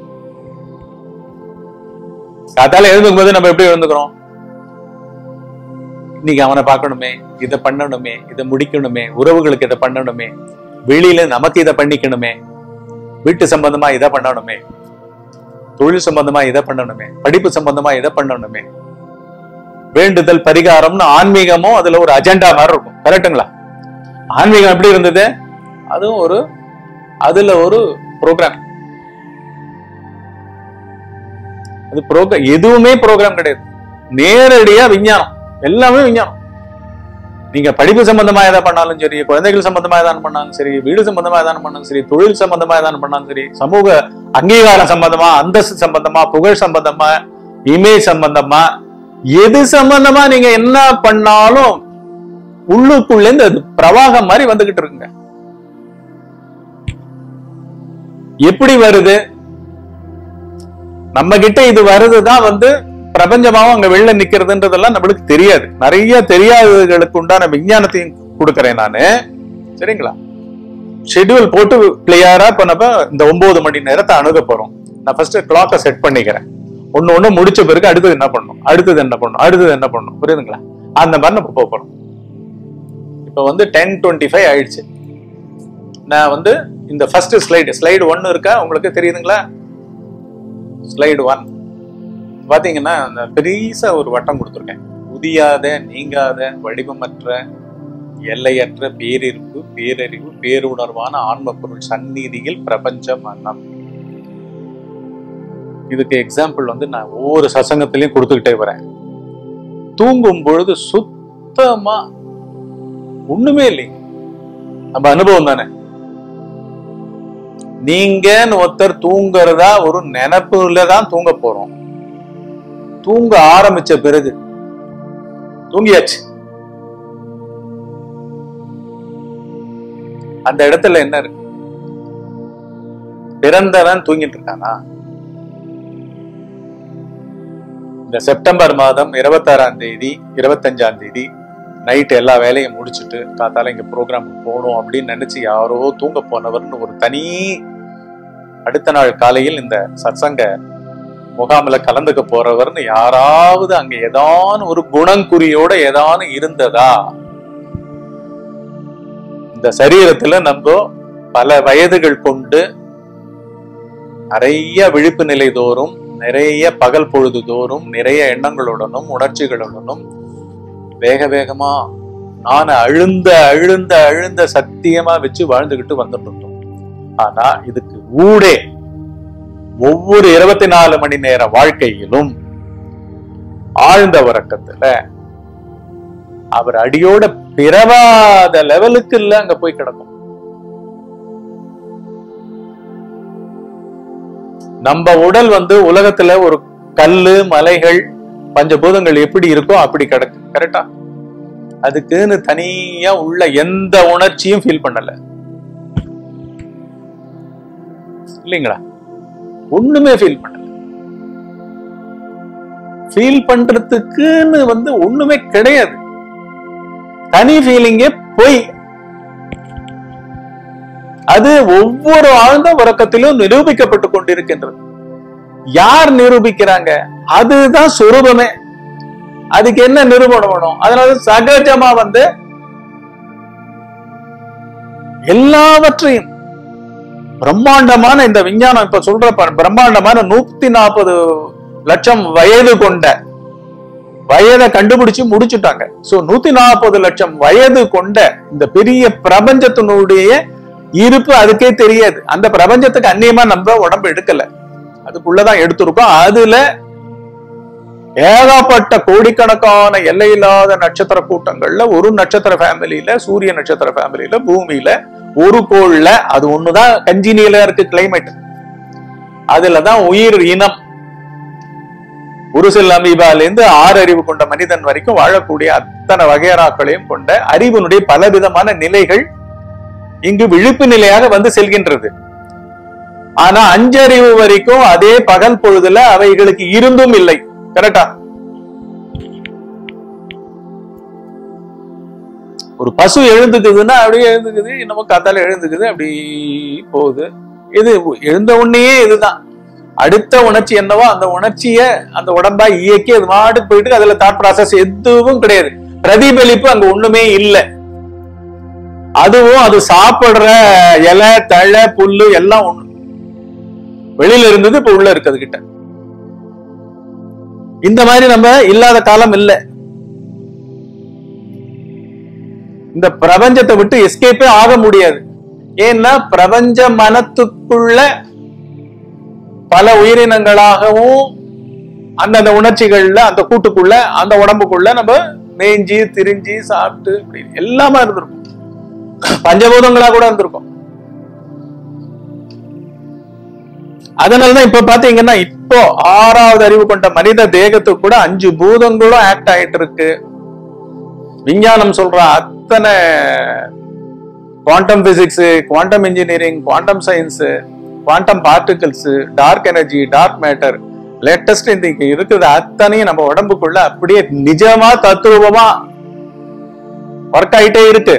காத்தால எழுந்துக்கும் போது நம்ம எப்படி எழுந்துக்கிறோம் இன்னைக்கு அவனை பார்க்கணுமே இதை பண்ணணுமே இதை முடிக்கணுமே உறவுகளுக்கு இதை பண்ணணுமே வெளியில நமக்கு இதை பண்ணிக்கணுமே வீட்டு சம்பந்தமா இதை பண்ணணுமே தொழில் சம்பந்தமா இதை பண்ணணுமே படிப்பு சம்பந்தமா இதை பண்ணணுமே வேண்டுதல் பரிகாரம்னு ஆன்மீகமும் அதுல ஒரு அஜெண்டா மாதிரி இருக்கும் கரெக்டுங்களா ஆன்மீகம் எப்படி இருந்தது அதுவும் ஒரு அதுல ஒரு ப்ரோக்ராம் அது ப்ரோக்ராம் எதுவுமே ப்ரோக்ராம் கிடையாது நேரடியா விஞ்ஞானம் எல்லாமே விஞ்ஞானம் நீங்க படிப்பு சம்பந்தமா எதை பண்ணாலும் சரி குழந்தைகள் சம்பந்தமா எதாவது பண்ணாலும் சரி வீடு சம்பந்தமா எதாவது பண்ணாலும் சரி தொழில் சம்பந்தமா எதாவது பண்ணாலும் சரி சமூக அங்கீகாரம் சம்பந்தமா அந்தஸ்து சம்பந்தமா புகழ் சம்பந்தமா இமேஜ் சம்பந்தமா எது சம்பந்தமா நீங்க என்ன பண்ணாலும் உள்ளுக்குள்ள இருந்து அது பிரவாகம் மாதிரி வந்துகிட்டு இருக்குங்க எப்படி வருது நம்ம கிட்ட இது வருதுதான் வந்து பிரபஞ்சமாவும் அங்க வெளில நிக்கிறதுன்றதெல்லாம் நம்மளுக்கு தெரியாது நிறைய தெரியாதவர்களுக்கு உண்டான விஞ்ஞானத்தையும் கொடுக்கறேன் நானு சரிங்களா ஷெட்யூல் போட்டு கிளியரா பண்ணப்ப இந்த ஒன்பது மணி நேரத்தை அணுக போறோம் நான் ஃபர்ஸ்ட் கிளாக்கை செட் பண்ணிக்கிறேன் ஒண்ணு ஒண்ணு முடிச்ச பிறகு அடுத்தது என்ன பண்ணணும் அடுத்தது என்ன பண்ணணும் அடுத்தது என்ன பண்ணணும் புரியுதுங்களா அந்த மாதிரி நம்ம போக போறோம் இப்போ வந்து டென் டுவெண்ட்டி ஃபைவ் ஆயிடுச்சு நான் வந்து இந்த ஃபர்ஸ்ட் ஸ்லைடு ஸ்லைடு ஒன்னு இருக்கா உங்களுக்கு தெரியுதுங்களா ஸ்லைடு ஒன் பாத்தீங்கன்னா அந்த பெரியசா ஒரு வட்டம் கொடுத்துருக்கேன் உதியாத நீங்காத வடிவமற்ற எல்லையற்ற பேரிருப்பு பேரறிவு பேருணர்வான ஆன்ம பொருள் சந்நிதியில் பிரபஞ்சம் அன்னம் இதுக்கு எக்ஸாம்பிள் வந்து நான் ஒவ்வொரு சசங்கத்திலையும் கொடுத்துக்கிட்டே வரேன் தூங்கும் பொழுது சுத்தமா ஒண்ணுமே இல்லைங்க நம்ம அனுபவம் தானே நீங்கன்னு ஒருத்தர் தூங்குறதா ஒரு நினைப்புல தான் தூங்க போறோம் தூங்க ஆரம்பிச்ச பிறகு தூங்கியாச்சு அந்த இடத்துல என்ன இருக்கு பிறந்தவன் தூங்கிட்டு இருக்கானா இந்த செப்டம்பர் மாதம் இருபத்தாறாம் தேதி இருபத்தஞ்சாம் தேதி நைட் எல்லா வேலையும் முடிச்சுட்டு காத்தால இங்க ப்ரோக்ராம் போகணும் அப்படின்னு நினைச்சு யாரோ தூங்க போனவர்னு ஒரு தனி அடுத்த நாள் காலையில் இந்த சத்சங்க முகாமில கலந்துக்க போறவர்னு யாராவது அங்க ஏதான ஒரு குணங்குறியோட ஏதானு இருந்ததா இந்த சரீரத்துல நம்ம பல வயதுகள் கொண்டு நிறைய விழிப்பு நிலை தோறும் நிறைய பகல் பொழுது தோறும் நிறைய எண்ணங்களுடனும் உணர்ச்சிகளுடனும் வேக வேகமா நான் அழுந்த அழுந்த அழுந்த சத்தியமா வச்சு வாழ்ந்துகிட்டு வந்துட்டு இருந்தோம் ஆனா இதுக்கு ஊடே ஒவ்வொரு இருபத்தி நாலு மணி நேர வாழ்க்கையிலும் ஆழ்ந்த உறக்கத்துல அவர் அடியோட பிறவாத லெவலுக்கு இல்ல அங்க போய் கிடக்கும் நம்ம உடல் வந்து உலகத்துல ஒரு கல்லு மலைகள் பஞ்சபூதங்கள் எப்படி இருக்கோ அப்படி கிடக்கு கரெக்டா அதுக்குன்னு தனியா உள்ள எந்த உணர்ச்சியும் ஃபீல் பண்ணல இல்லைங்களா ஒண்ணுமே ஃபீல் பண்ணல ஃபீல் பண்றதுக்குன்னு வந்து ஒண்ணுமே கிடையாது தனி ஃபீலிங்கே போய் அது ஒவ்வொரு ஆழ்ந்த உறக்கத்திலும் நிரூபிக்கப்பட்டு கொண்டிருக்கின்றது யார் நிரூபிக்கிறாங்க அதுதான் சுரூபமே அதுக்கு என்ன நிரூபணம் வேணும் அதனால சகஜமா வந்து எல்லாவற்றையும் பிரம்மாண்டமான இந்த விஞ்ஞானம் இப்ப சொல்ற பாரு, பிரம்மாண்டமான நூத்தி நாற்பது லட்சம் வயது கொண்ட வயதை கண்டுபிடிச்சு முடிச்சுட்டாங்க சோ நூத்தி நாற்பது லட்சம் வயது கொண்ட இந்த பெரிய பிரபஞ்சத்தினுடைய இருப்பு அதுக்கே தெரியாது அந்த பிரபஞ்சத்துக்கு அந்நியமா நம்ம உடம்பு எடுக்கல அதுக்குள்ளதான் எடுத்திருக்கோம் அதுல ஏகப்பட்ட கோடிக்கணக்கான எல்லையில்லாத நட்சத்திர கூட்டங்கள்ல ஒரு நட்சத்திர ஃபேமிலியில சூரிய நட்சத்திர ஃபேமிலியில பூமியில ஒரு கோள்ல அது ஒண்ணுதான் கஞ்சினியில இருக்கு கிளைமேட் அதுலதான் உயிர் இனம் உருசில் அமீபால இருந்து ஆறு அறிவு கொண்ட மனிதன் வரைக்கும் வாழக்கூடிய அத்தனை வகையறாக்களையும் கொண்ட அறிவினுடைய பலவிதமான நிலைகள் இங்கு விழிப்பு நிலையாக வந்து செல்கின்றது ஆனா அஞ்சறிவு வரைக்கும் அதே பகல் பொழுதுல அவைகளுக்கு இருந்தும் இல்லை கரெக்டா ஒரு பசு எழுந்துக்குதுன்னா அப்படியே எழுந்துக்குது என்னமோ காத்தால எழுந்துக்குது அப்படி போகுது இது எழுந்த உடனேயே இதுதான் அடுத்த உணர்ச்சி என்னவோ அந்த உணர்ச்சிய அந்த உடம்பா இயக்கி அது மாட்டுக்கு போயிட்டு அதுல தாட் ப்ராசஸ் எதுவும் கிடையாது பிரதிபலிப்பு அங்க ஒண்ணுமே இல்லை அதுவும் அது சாப்பிடுற இலை தழை புல்லு எல்லாம் ஒண்ணு வெளியில இருந்தது இப்ப உள்ள இருக்குது கிட்ட இந்த மாதிரி நம்ம இல்லாத காலம் இல்ல இந்த பிரபஞ்சத்தை விட்டு எஸ்கேப்பே ஆக முடியாது ஏன்னா பிரபஞ்ச மனத்துக்குள்ள பல உயிரினங்களாகவும் அந்தந்த உணர்ச்சிகள்ல அந்த கூட்டுக்குள்ள அந்த உடம்புக்குள்ள நம்ம மேய்ஞ்சி திரிஞ்சு சாப்பிட்டு இப்படி எல்லாமே இருந்திருக்கும் பஞ்சபூதங்களா கூட இருந்திருக்கும் அதனாலதான் இப்ப பாத்தீங்கன்னா இப்போ ஆறாவது அறிவு கொண்ட மனித தேகத்துக்கு கூட அஞ்சு பூதங்களும் ஆக்ட் ஆயிட்டு இருக்கு விஞ்ஞானம் சொல்ற அத்தனை quantum physics quantum engineering quantum science quantum particles dark energy dark matter latest இந்த இங்க இருக்குது அத்தனையும் நம்ம உடம்புக்குள்ள அப்படியே நிஜமா தத்துவமா ஒர்க் ஆயிட்டே இருக்கு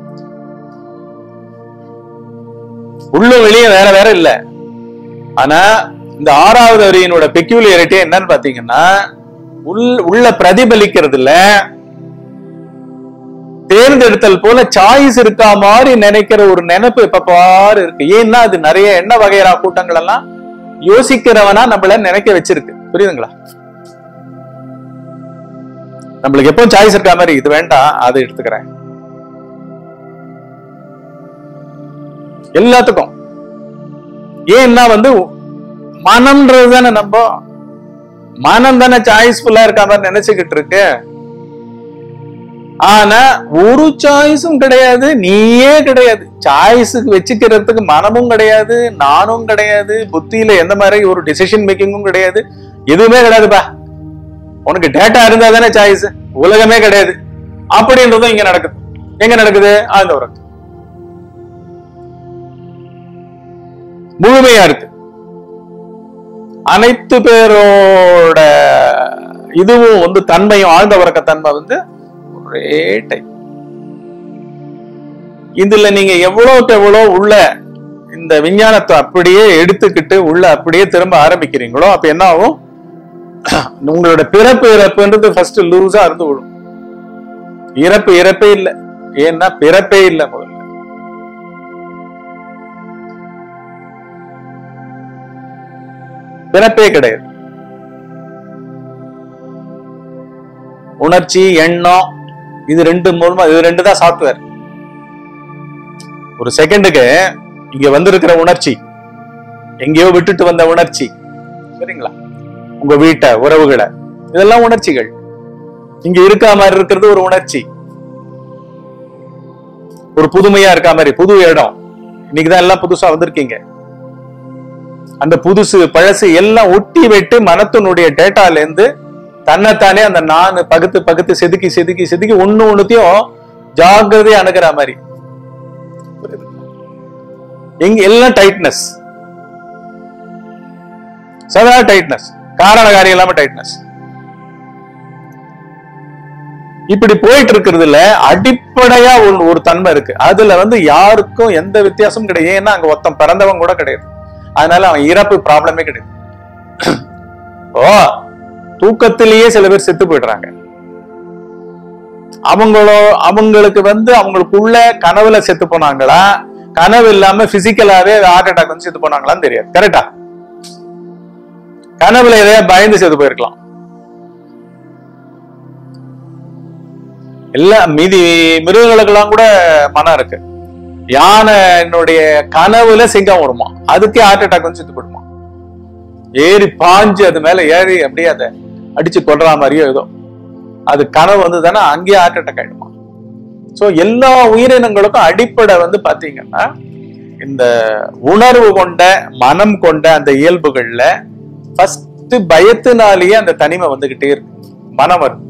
உள்ளும் வெளியும் வேற வேற இல்ல ஆனா இந்த ஆறாவது அறிவினோட பெக்யூலியரிட்டி என்னன்னு பாத்தீங்கன்னா உள் உள்ள பிரதிபலிக்கிறதுல தேர்ந்தெடுத்தல் போல சாய்ஸ் இருக்கா மாதிரி நினைக்கிற ஒரு நினைப்பு இப்ப பாரு இருக்கு ஏன்னா அது நிறைய எண்ண வகைரா கூட்டங்கள் எல்லாம் யோசிக்கிறவனா நம்மள நினைக்க வச்சிருக்கு புரியுதுங்களா நம்மளுக்கு எப்பவும் சாய்ஸ் இருக்கா மாதிரி இது வேண்டாம் அதை எடுத்துக்கிறேன் எல்லாத்துக்கும் ஏன்னா வந்து மனம்ன்றது தானே நம்ம மனம் தானே சாய்ஸ்ஃபுல்லா இருக்க மாதிரி நினைச்சுக்கிட்டு இருக்கு ஆனா ஒரு சாய்ஸும் கிடையாது நீயே கிடையாது சாய்ஸுக்கு வச்சுக்கிறதுக்கு மனமும் கிடையாது நானும் கிடையாது புத்தியில எந்த மாதிரி ஒரு டிசிஷன் மேக்கிங்கும் கிடையாது எதுவுமே கிடையாதுப்பா உனக்கு டேட்டா இருந்தா தானே சாய்ஸ் உலகமே கிடையாது அப்படின்றதும் இங்க நடக்குது எங்க நடக்குது ஆழ்ந்த உறக்கம் முழுமையா இருக்கு அனைத்து பேரோட இதுவும் வந்து தன்மையும் ஆழ்ந்த உறக்க தன்மை வந்து ஒரே டைப் இதுல நீங்க எவ்வளவுக்கு எவ்வளவு உள்ள இந்த விஞ்ஞானத்தை அப்படியே எடுத்துக்கிட்டு உள்ள அப்படியே திரும்ப ஆரம்பிக்கிறீங்களோ அப்ப என்ன ஆகும் உங்களோட பிறப்பு இறப்புன்றது ஃபர்ஸ்ட் லூஸா இருந்து விடும் இறப்பு இறப்பே இல்லை ஏன்னா பிறப்பே இல்லை முதல்ல பிறப்பே கிடையாது உணர்ச்சி எண்ணம் இது ரெண்டு மூலமா இது ரெண்டு தான் சாஃப்ட்வேர் ஒரு செகண்டுக்கு இங்க வந்திருக்கிற உணர்ச்சி எங்கேயோ விட்டுட்டு வந்த உணர்ச்சி சரிங்களா உங்க வீட்டை உறவுகளை இதெல்லாம் உணர்ச்சிகள் இங்க இருக்கா மாதிரி இருக்கிறது ஒரு உணர்ச்சி ஒரு புதுமையா இருக்கா மாதிரி புது இடம் இன்னைக்குதான் எல்லாம் புதுசா வந்திருக்கீங்க அந்த புதுசு பழசு எல்லாம் ஒட்டி விட்டு மனத்தினுடைய டேட்டால இருந்து தன்னைத்தானே அந்த நான் பகுத்து பகுத்து செதுக்கி செதுக்கி செதுக்கி ஒண்ணு ஒண்ணுத்தையும் ஜாகிரதையா அணுகிற மாதிரி எங்க எல்லாம் டைட்னஸ் சதா டைட்னஸ் காரண காரியம் இல்லாம டைட்னஸ் இப்படி போயிட்டு இருக்கிறதுல அடிப்படையா ஒரு ஒரு தன்மை இருக்கு அதுல வந்து யாருக்கும் எந்த வித்தியாசமும் கிடையாது ஏன்னா அங்க ஒருத்தன் பிறந்தவன் கூட கிடையாது அதனால அவன் இறப்பு ப்ராப்ளமே கிடையாது ஓ தூக்கத்திலேயே சில பேர் செத்து போயிடுறாங்க அவங்களோ அவங்களுக்கு வந்து அவங்களுக்குள்ள கனவுல செத்து போனாங்களா கனவு இல்லாம பிசிக்கலாவே ஹார்ட் அட்டாக் வந்து செத்து போனாங்களான்னு தெரியாது கரெக்டா கனவுல எதையா பயந்து செத்து போயிருக்கலாம் எல்லா மீதி மிருகங்களுக்கெல்லாம் கூட மனம் இருக்கு யானை என்னுடைய கனவுல சிங்கம் வருமா அதுக்கே ஹார்ட் அட்டாக் வந்து செத்து போடுமா ஏறி பாஞ்சு அது மேல ஏறி அப்படியே அதை அடிச்சு கொள்ற மாதிரியோ ஏதோ அது கனவு வந்து தானே அங்கேயே ஹார்ட் அட்டாக் ஆயிடுமா சோ எல்லா உயிரினங்களுக்கும் அடிப்படை வந்து பாத்தீங்கன்னா இந்த உணர்வு கொண்ட மனம் கொண்ட அந்த இயல்புகள்ல ஃபர்ஸ்ட் பயத்தினாலேயே அந்த தனிமை வந்துகிட்டே இருக்கு மனம் வருது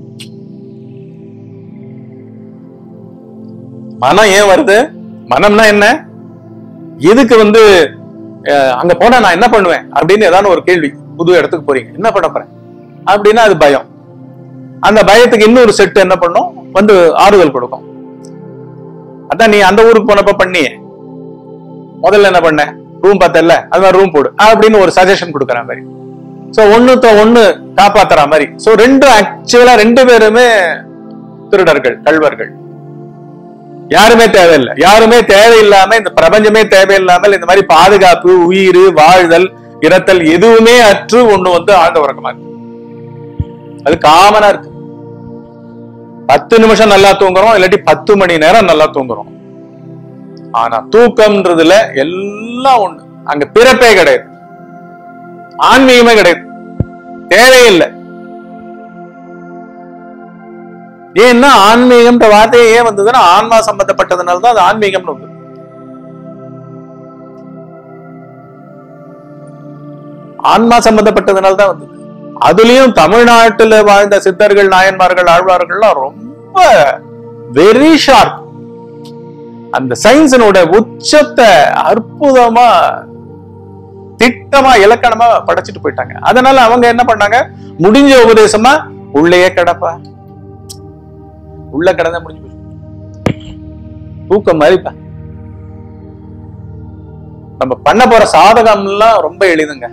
மனம் ஏன் வருது மனம்னா என்ன எதுக்கு வந்து அஹ், அங்க போனா நான் என்ன பண்ணுவேன் அப்படின்னு ஏதாவது ஒரு கேள்வி புது இடத்துக்கு போறீங்க என்ன பண்ண போறேன் அப்படின்னா அது பயம் அந்த பயத்துக்கு இன்னொரு செட்டு என்ன பண்ணும் வந்து ஆறுதல் கொடுக்கும் அதான் நீ அந்த ஊருக்கு போனப்ப பண்ணியே முதல்ல என்ன பண்ண ரூம் பார்த்தல அது மாதிரி ரூம் போடு அப்படின்னு ஒரு சஜஷன் கொடுக்குற மாதிரி சோ ஒண்ணுத்த ஒண்ணு காப்பாத்துற மாதிரி சோ ரெண்டு ஆக்சுவலா ரெண்டு பேருமே திருடர்கள் கள்வர்கள் யாருமே தேவையில்லை யாருமே தேவையில்லாம இந்த பிரபஞ்சமே தேவையில்லாமல் இந்த மாதிரி பாதுகாப்பு உயிர் வாழ்தல் இறத்தல் எதுவுமே அற்று ஒண்ணு வந்து ஆழ்ந்த உறக்கமா இருக்கு அது காமனா இருக்கு பத்து நிமிஷம் நல்லா தூங்குறோம் இல்லாட்டி பத்து மணி நேரம் நல்லா தூங்குறோம் ஆனா தூக்கம்ன்றதுல எல்லாம் ஒண்ணு அங்க பிறப்பே கிடையாது ஆன்மீகமே கிடையாது தேவையில்லை ஏன்னா ஆன்மீகம்ன்ற வார்த்தையே ஏன் வந்ததுன்னா ஆன்மா சம்பந்தப்பட்டதுனால தான் அது ஆன்மீகம்னு வந்து ஆன்மா சம்பந்தப்பட்டதுனால தான் வந்தது அதுலயும் தமிழ்நாட்டுல வாழ்ந்த சித்தர்கள் நாயன்மார்கள் ஆழ்வார்கள்லாம் ரொம்ப வெரி ஷார்ப் அந்த சயின்ஸினோட உச்சத்தை அற்புதமா திட்டமா இலக்கணமா படைச்சிட்டு போயிட்டாங்க அதனால அவங்க என்ன பண்ணாங்க முடிஞ்ச உபதேசமா உள்ளேயே கிடப்பா உள்ள கிடந்தா முடிஞ்சு போச்சு தூக்கம் மாதிரிப்பா நம்ம பண்ண போற சாதகம்லாம் ரொம்ப எளிதுங்க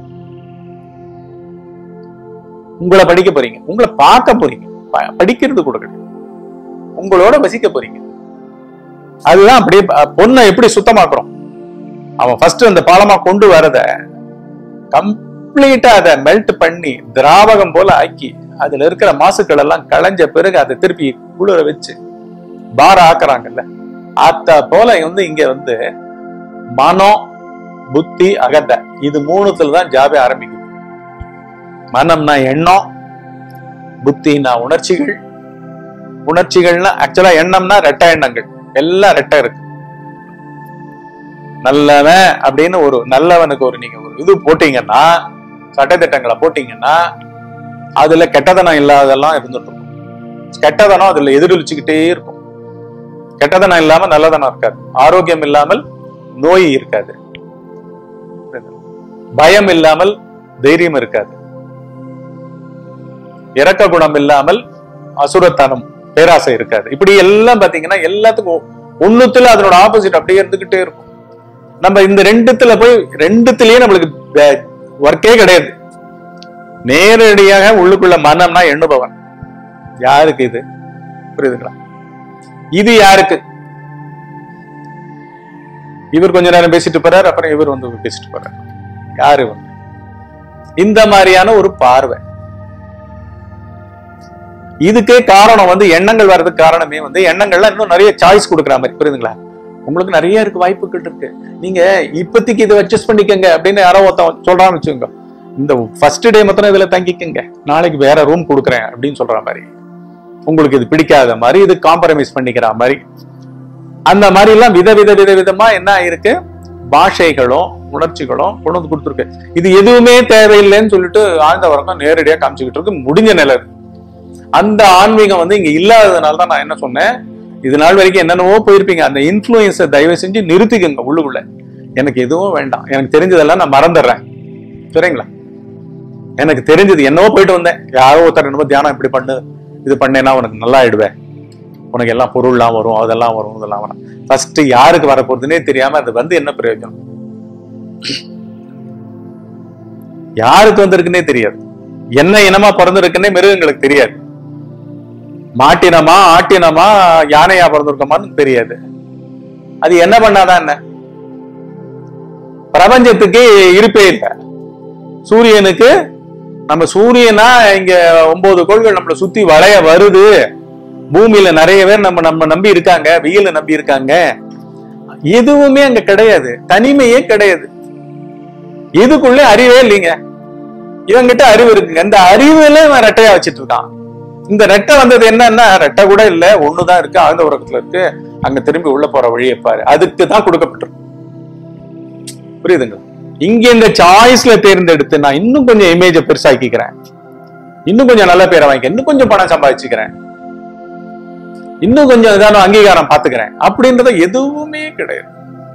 உங்களை படிக்க போறீங்க உங்களை பார்க்க போறீங்க ப- படிக்கிறது கூட கிடையாது உங்களோட வசிக்க போறீங்க அதுதான் அப்படியே ப- பொண்ணை எப்படி சுத்தமாக்குறோம் அவன் ஃபர்ஸ்ட் அந்த பாலமா கொண்டு வரத கம்ப்ளீட்டா அதை மெல்ட் பண்ணி திராவகம் போல ஆக்கி அதுல இருக்கிற மாசுக்கள் எல்லாம் களைஞ்ச பிறகு அதை திருப்பி குளிர வச்சு பார ஆக்குறாங்கல்ல அத்த போல வந்து இங்க வந்து மனம் புத்தி அகத்த இது மூணுத்துல தான் ஜாபே ஆரம்பிக்குது மனம்னா எண்ணம் புத்தினா உணர்ச்சிகள் உணர்ச்சிகள்னா ஆக்சுவலா எண்ணம்னா ரெட்ட எண்ணங்கள் எல்லாம் ரெட்டை இருக்கு நல்லவன் அப்படின்னு ஒரு நல்லவனுக்கு ஒரு நீங்க ஒரு இது போட்டீங்கன்னா சட்டத்திட்டங்களை போட்டீங்கன்னா அதுல கெட்டதனம் இல்லாதெல்லாம் இருந்துட்டு இருக்கும் கெட்டதனம் அதுல எதிரொலிச்சுக்கிட்டே இருக்கும் கெட்டதனம் இல்லாம நல்லதனம் இருக்காது ஆரோக்கியம் இல்லாமல் நோய் இருக்காது பயம் இல்லாமல் தைரியம் இருக்காது இரக்க குணம் இல்லாமல் அசுரத்தனம் பேராசை இருக்காது இப்படி எல்லாம் பாத்தீங்கன்னா எல்லாத்துக்கும் ஒண்ணுத்துல அதனோட ஆப்போசிட் அப்படியே இருந்துகிட்டே இருக்கும் நம்ம இந்த ரெண்டுத்துல போய் ரெண்டுத்திலயே நம்மளுக்கு ஒர்க்கே கிடையாது நேரடியாக உள்ளுக்குள்ள மனம்னா எண்ணுபவன் யாருக்கு இது புரியுதுங்களா இது யாருக்கு இவர் கொஞ்ச நேரம் பேசிட்டு போறாரு அப்புறம் இவர் வந்து பேசிட்டு போறாரு யாரு வந்து இந்த மாதிரியான ஒரு பார்வை இதுக்கே காரணம் வந்து எண்ணங்கள் வர்றதுக்கு காரணமே வந்து எண்ணங்கள்ல இன்னும் நிறைய சாய்ஸ் கொடுக்குற மாதிரி புரியுதுங்களா உங்களுக்கு நிறைய இருக்கு வாய்ப்புகள் இருக்கு நீங்க இப்போதைக்கு இதை அட்ஜஸ்ட் பண்ணிக்கங்க அப்படின்னு யாரோ ஒருத்தன் சொல்றான்னு வச்சுக்கோங்க இந்த ஃபர்ஸ்ட் டே மாத்திரம் இதுல தங்கிக்கங்க நாளைக்கு வேற ரூம் கொடுக்குறேன் அப்படின்னு சொல்ற மாதிரி உங்களுக்கு இது பிடிக்காத மாதிரி இது காம்ப்ரமைஸ் பண்ணிக்கிற மாதிரி அந்த மாதிரி எல்லாம் வித வித வித விதமா என்ன ஆயிருக்கு பாஷைகளும் உணர்ச்சிகளும் கொண்டு வந்து கொடுத்துருக்கு இது எதுவுமே தேவையில்லைன்னு சொல்லிட்டு ஆழ்ந்த உறக்கம் நேரடியா காமிச்சுக்கிட்டு இருக்கு முடிஞ்ச நிலை இது. அந்த ஆன்மீகம் வந்து இங்க இல்லாததுனால தான் நான் என்ன சொன்னேன் இது நாள் வரைக்கும் என்னென்னவோ போயிருப்பீங்க அந்த இன்ஃப்ளூயன்ஸை தயவு செஞ்சு நிறுத்திக்கங்க உள்ளுக்குள்ள எனக்கு எதுவும் வேண்டாம் எனக்கு தெரிஞ்சதெல்லாம் நான் மறந்துடுறேன் சரிங்களா எனக்கு தெரிஞ்சது என்னவோ போயிட்டு வந்தேன் யாரோ ஒருத்தர் என்னமோ தியானம் இப்படி பண்ணு இது பண்ணேன்னா உனக்கு நல்லா ஆயிடுவேன் உனக்கு எல்லாம் பொருள்லாம் வரும் அதெல்லாம் வரும் இதெல்லாம் வரும் ஃபர்ஸ்ட் யாருக்கு வர போறதுன்னே தெரியாம அது வந்து என்ன பிரயோஜனம் யாருக்கு வந்திருக்குன்னே தெரியாது என்ன இனமா பிறந்திருக்குன்னே மிருகங்களுக்கு தெரியாது மாட்டினமா ஆட்டினமா யானையா பிறந்திருக்கோமான்னு தெரியாது அது என்ன பண்ணாதான் என்ன பிரபஞ்சத்துக்கு இருப்பே இல்லை சூரியனுக்கு நம்ம சூரியனா இங்க ஒன்பது கோள்கள் நம்மளை சுத்தி வளைய வருது பூமியில நிறைய பேர் நம்ம நம்ம நம்பி இருக்காங்க வெயில நம்பி இருக்காங்க எதுவுமே அங்க கிடையாது தனிமையே கிடையாது இதுக்குள்ள அறிவே இல்லைங்க இவங்கிட்ட அறிவு இருக்குங்க இந்த அறிவுல இவன் ரெட்டையா வச்சிட்டு இருக்கான் இந்த ரெட்டை வந்தது என்னன்னா ரெட்டை கூட இல்ல ஒண்ணுதான் இருக்கு ஆழ்ந்த உறக்கத்துல இருக்கு அங்க திரும்பி உள்ள போற வழியை பாரு அதுக்கு தான் கொடுக்கப்பட்டிருக்கு புரியுதுங்களா இங்க இந்த சாய்ஸ்ல தேர்ந்தெடுத்து நான் இன்னும் கொஞ்சம் இமேஜை பெருசாக்கிக்கிறேன் இன்னும் கொஞ்சம் நல்ல பேரை வாங்கிக்க இன்னும் கொஞ்சம் பணம் சம்பாதிச்சுக்கிறேன் இன்னும் கொஞ்சம் இதான அங்கீகாரம் பாத்துக்கிறேன் அப்படின்றத எதுவுமே கிடையாது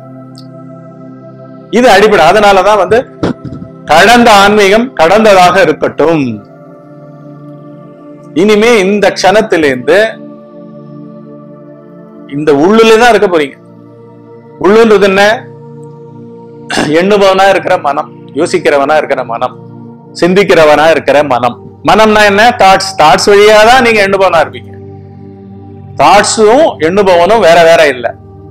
இது அடிப்படை அதனாலதான் வந்து கடந்த ஆன்மீகம் கடந்ததாக இருக்கட்டும் இனிமே இந்த க்ஷணத்திலிருந்து இந்த உள்ளுல தான் இருக்க போறீங்க உள்ளுன்றது என்ன எண்ணுபவனா இருக்கிற மனம் யோசிக்கிறவனா இருக்கிற மனம் சிந்திக்கிறவனா இருக்கிற மனம் மனம்னா என்ன தாட்ஸ் தாட்ஸ் வழியா தான் நீங்க எண்ணுபவனா இருப்பீங்க தாட்ஸும் எண்ணுபவனும் வேற வேற இல்லை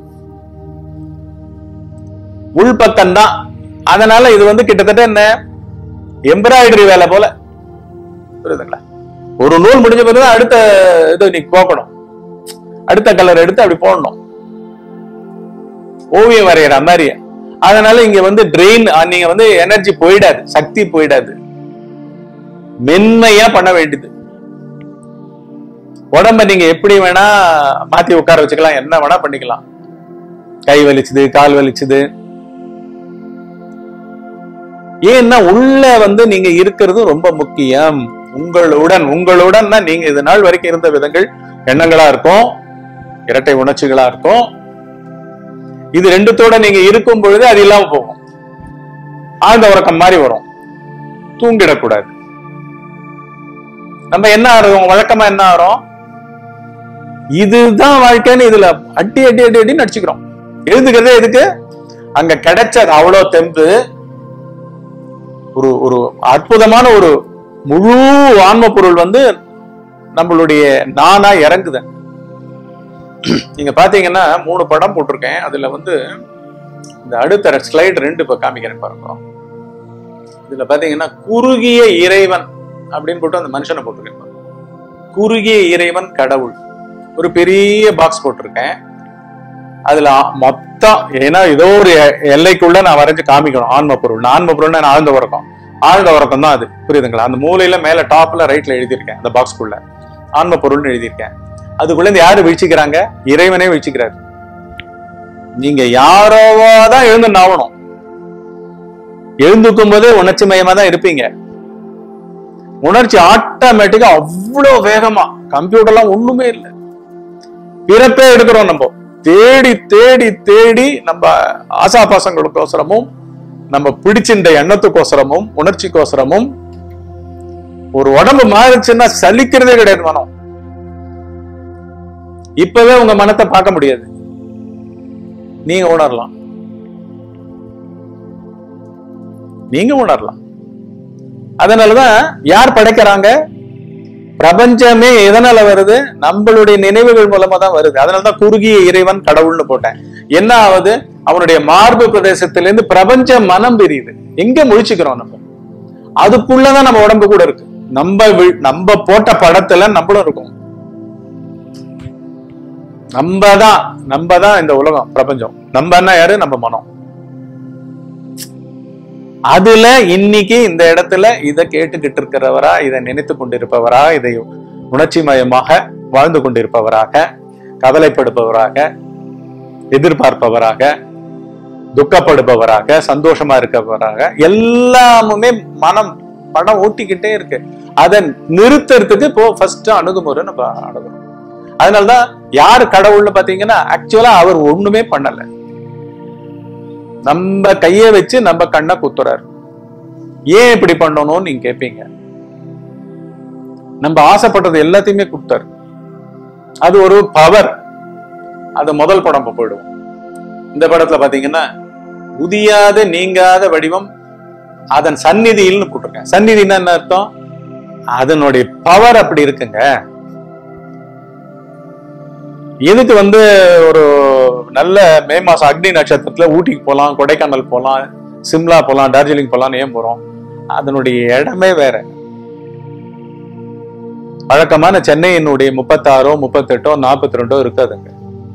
உள்பக்கம் தான் அதனால இது வந்து கிட்டத்தட்ட என்ன எம்ப்ராய்டரி வேலை போல புரியுதுங்களா ஒரு நூல் முடிஞ்ச பிறகு அடுத்த இது நீ போக்கணும் அடுத்த கலர் எடுத்து அப்படி போடணும் ஓவியம் வரைகிற மாதிரி அதனால இங்க வந்து ட்ரெயின் நீங்க வந்து எனர்ஜி போயிடாது சக்தி போயிடாது மென்மையா பண்ண வேண்டியது உடம்ப நீங்க எப்படி வேணா மாத்தி உட்கார வச்சுக்கலாம் என்ன வேணா பண்ணிக்கலாம் கை வலிச்சுது கால் வலிச்சுது ஏன்னா உள்ள வந்து நீங்க இருக்கிறது ரொம்ப முக்கியம் உங்களுடன் உங்களுடன் தான் நீங்க இது நாள் வரைக்கும் இருந்த விதங்கள் எண்ணங்களா இருக்கும் இரட்டை உணர்ச்சிகளா இருக்கும் இது ரெண்டுத்தோட நீங்க இருக்கும் பொழுது அது இல்லாம போகும் ஆழ்ந்த உறக்கம் மாதிரி வரும் தூங்கிடக்கூடாது நம்ம என்ன ஆறோம் வழக்கமா என்ன ஆறோம் இதுதான் வாழ்க்கைன்னு இதுல அட்டி அட்டி அட்டி அட்டி நடிச்சுக்கிறோம் எழுதுக்கிறதே எதுக்கு அங்க கிடைச்ச அவ்வளவு தெம்பு ஒரு ஒரு அற்புதமான ஒரு முழு ஆன்ம பொருள் வந்து நம்மளுடைய நானா இறங்குது நீங்க பாத்தீங்கன்னா மூணு படம் போட்டிருக்கேன் அதுல வந்து இந்த அடுத்த ஸ்லைடு ரெண்டு இப்ப காமிக்கிறேன் பாருங்க இதுல பாத்தீங்கன்னா குறுகிய இறைவன் அப்படின்னு போட்டு அந்த மனுஷனை போட்டிருக்கேன் பாருங்க. குறுகிய இறைவன் கடவுள் ஒரு பெரிய பாக்ஸ் போட்டிருக்கேன் அதுல ஆ- மொத்தம் ஏன்னா ஏதோ ஒரு எ- எல்லைக்குள்ள நான் வரைஞ்சு காமிக்கணும் ஆன்ம பொருள் ஆன்ம பொருள்னா நான் ஆழ்ந்த உறக்கம் ஆழ்ந்த உறக்கம் தான் அது புரியுதுங்களா அந்த மூலையில மேல டாப்ல ரைட்ல எழுதியிருக்கேன் அந்த பாக்ஸ்க்குள்ள ஆன்ம பொருள்னு எழுதியிருக்கேன் அதுக்குள்ள இருந்து யாரு வீழ்ச்சிக்கிறாங்க இறைவனே வீழ்ச்சிக்கிறாரு நீங்க யாரோவா தான் எழுந்து நாவணும் எழுந்துக்கும் போதே உணர்ச்சி மயமா தான் இருப்பீங்க உணர்ச்சி ஆட்டோமேட்டிக்கா அவ்வளவு வேகமா கம்ப்யூட்டர்லாம் ஒண்ணுமே இல்லை பிறப்பே எடுக்கிறோம் நம்ம தேடி தேடி தேடி நம்ம ஆசாபாசங்களுக்கோசரமும் நம்ம பிடிச்சின்ற எண்ணத்துக்கோசரமும் உணர்ச்சிக்கோசரமும் ஒரு உடம்பு மாறிச்சுன்னா சலிக்கிறதே கிடையாது மனம் இப்பவே உங்க மனத்தை பார்க்க முடியாது நீங்க உணரலாம் நீங்க உணரலாம் அதனாலதான் யார் படைக்கிறாங்க பிரபஞ்சமே எதனால வருது நம்மளுடைய நினைவுகள் மூலமா தான் வருது அதனாலதான் குறுகிய இறைவன் கடவுள்னு போட்டேன் என்ன ஆகுது அவனுடைய மார்பு பிரதேசத்திலிருந்து பிரபஞ்ச மனம் பிரியுது எங்க முழிச்சுக்கிறோம் நம்ம அதுக்குள்ளதான் நம்ம உடம்பு கூட இருக்கு நம்ம வி- நம்ம போட்ட படத்துல நம்மளும் இருக்கும் நம்ம தான் நம்ம தான் இந்த உலகம் பிரபஞ்சம் நம்ம யாரு நம்ம மனம் அதுல இன்னைக்கு இந்த இடத்துல இதை கேட்டுக்கிட்டு இருக்கிறவரா இதை நினைத்து கொண்டிருப்பவரா இதை உணர்ச்சி மயமாக வாழ்ந்து கொண்டிருப்பவராக கவலைப்படுபவராக எதிர்பார்ப்பவராக துக்கப்படுபவராக சந்தோஷமா இருக்கவராக எல்லாமுமே மனம் படம் ஓட்டிக்கிட்டே இருக்கு அதை நிறுத்துறதுக்கு இப்போ ஃபர்ஸ்ட் அணுகுமுறை நம்ம அணுகணும் அதனாலதான் யார் கடவுள்னு பாத்தீங்கன்னா ஆக்சுவலா அவர் ஒண்ணுமே பண்ணல நம்ம கைய வச்சு நம்ம கண்ணை குத்துறாரு ஏன் இப்படி பண்ணணும்னு நீங்க கேட்பீங்க நம்ம ஆசைப்பட்டது எல்லாத்தையுமே கொடுத்தாரு அது ஒரு பவர் அது முதல் படம் இப்ப போயிடும் இந்த படத்துல பாத்தீங்கன்னா உதியாத நீங்காத வடிவம் அதன் சந்நிதியில்னு போட்டிருக்கேன் சந்நிதின்னா என்ன அர்த்தம் அதனுடைய பவர் அப்படி இருக்குங்க எதுக்கு வந்து ஒரு நல்ல மே மாசம் அக்னி நட்சத்திரத்துல ஊட்டிக்கு போலாம் கொடைக்கானல் போலாம் சிம்லா போலாம் டார்ஜிலிங் போலாம்னு ஏன் போறோம் அதனுடைய இடமே வேற வழக்கமான சென்னையினுடைய முப்பத்தாறோ முப்பத்தெட்டோ நாற்பத்தி ரெண்டோ இருக்காதுங்க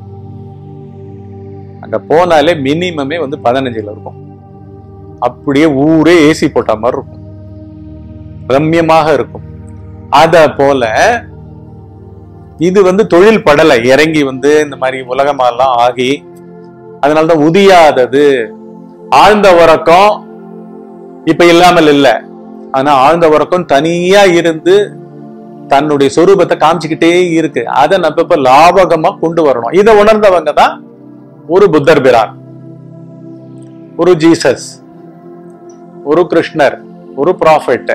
அங்க போனாலே மினிமமே வந்து பதினஞ்சுல இருக்கும் அப்படியே ஊரே ஏசி போட்ட மாதிரி இருக்கும் ரம்யமாக இருக்கும் அத போல இது வந்து தொழில் படலை இறங்கி வந்து இந்த மாதிரி உலகமெல்லாம் ஆகி அதனாலதான் உதியாதது ஆழ்ந்த உறக்கம் இப்ப இல்லாமல் இல்ல ஆனா ஆழ்ந்த உறக்கம் தனியா இருந்து தன்னுடைய சொரூபத்தை காமிச்சுக்கிட்டே இருக்கு அதை நம்ம இப்ப லாபகமா கொண்டு வரணும் இதை உணர்ந்தவங்க தான் ஒரு புத்தர் பிரான் ஒரு ஜீசஸ் ஒரு கிருஷ்ணர் ஒரு ப்ராஃபெட்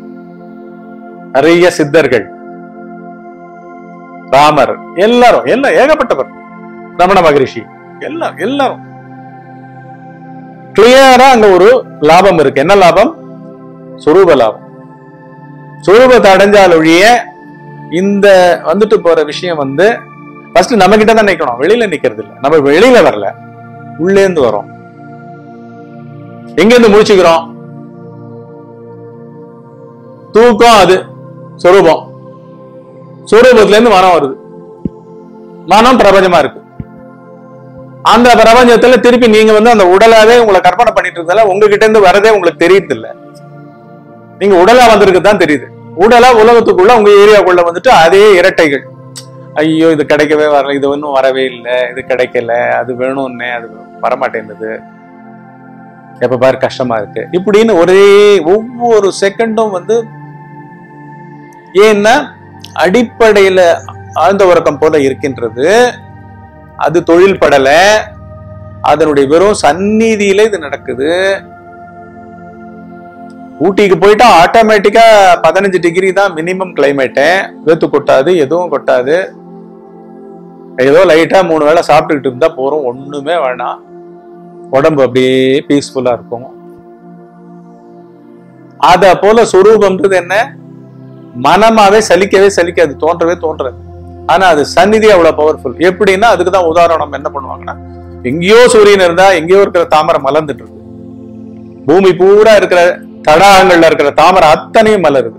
நிறைய சித்தர்கள் ராமர் எல்லாரும் எல்லாம் ஏகப்பட்டவர் ரமண மகரிஷி எல்லாம் எல்லாரும் கிளியரா அங்க ஒரு லாபம் இருக்கு என்ன லாபம் சொரூப லாபம் சொரூபத்தை அடைஞ்சால் ஒழிய இந்த வந்துட்டு போற விஷயம் வந்து ஃபர்ஸ்ட் நம்ம கிட்ட தான் நிக்கணும் வெளியில நிக்கிறது இல்ல நம்ம வெளியில வரல உள்ளே இருந்து வரோம் எங்க இருந்து முடிச்சுக்கிறோம் தூக்கம் அது சொரூபம் சொரூபத்துல இருந்து மனம் வருது மனம் பிரபஞ்சமா இருக்கு அந்த பிரபஞ்சத்துல திருப்பி நீங்க வந்து அந்த உடலாவே உங்களை கற்பனை பண்ணிட்டு இருந்தால உங்ககிட்ட இருந்து வரதே உங்களுக்கு தெரியுது இல்ல நீங்க உடலா வந்திருக்கு தான் தெரியுது உடலா உலகத்துக்குள்ள உங்க ஏரியாக்குள்ள வந்துட்டு அதே இரட்டைகள் ஐயோ இது கிடைக்கவே வரல இது ஒன்றும் வரவே இல்லை இது கிடைக்கல அது வேணும்னே அது வரமாட்டேங்குது எப்ப பாரு கஷ்டமா இருக்கு இப்படின்னு ஒரே ஒவ்வொரு செகண்டும் வந்து ஏன்னா அடிப்படையில ஆழ்ந்த உறக்கம் போல இருக்கின்றது அது தொழில் படல அதனுடைய வெறும் சந்நிதியில இது நடக்குது ஊட்டிக்கு போயிட்டா ஆட்டோமேட்டிக்கா பதினஞ்சு டிகிரி தான் மினிமம் கிளைமேட்டு வேத்து கொட்டாது எதுவும் கொட்டாது ஏதோ லைட்டா மூணு வேளை சாப்பிட்டுக்கிட்டு இருந்தா போறோம் ஒண்ணுமே வேணாம் உடம்பு அப்படியே பீஸ்ஃபுல்லா இருக்கும் அத போல சுரூபம்ன்றது என்ன மனமாவே சலிக்கவே சலிக்காது தோன்றவே தோன்றது ஆனா அது சந்நிதி அவ்வளவு பவர்ஃபுல் எப்படின்னா அதுக்கு தான் உதாரணம் என்ன பண்ணுவாங்கன்னா எங்கேயோ சூரியன் இருந்தா எங்கேயோ இருக்கிற தாமரை மலர்ந்துட்டு இருக்கு பூமி பூரா இருக்கிற தடாகங்கள்ல இருக்கிற தாமரை அத்தனையும் மலருது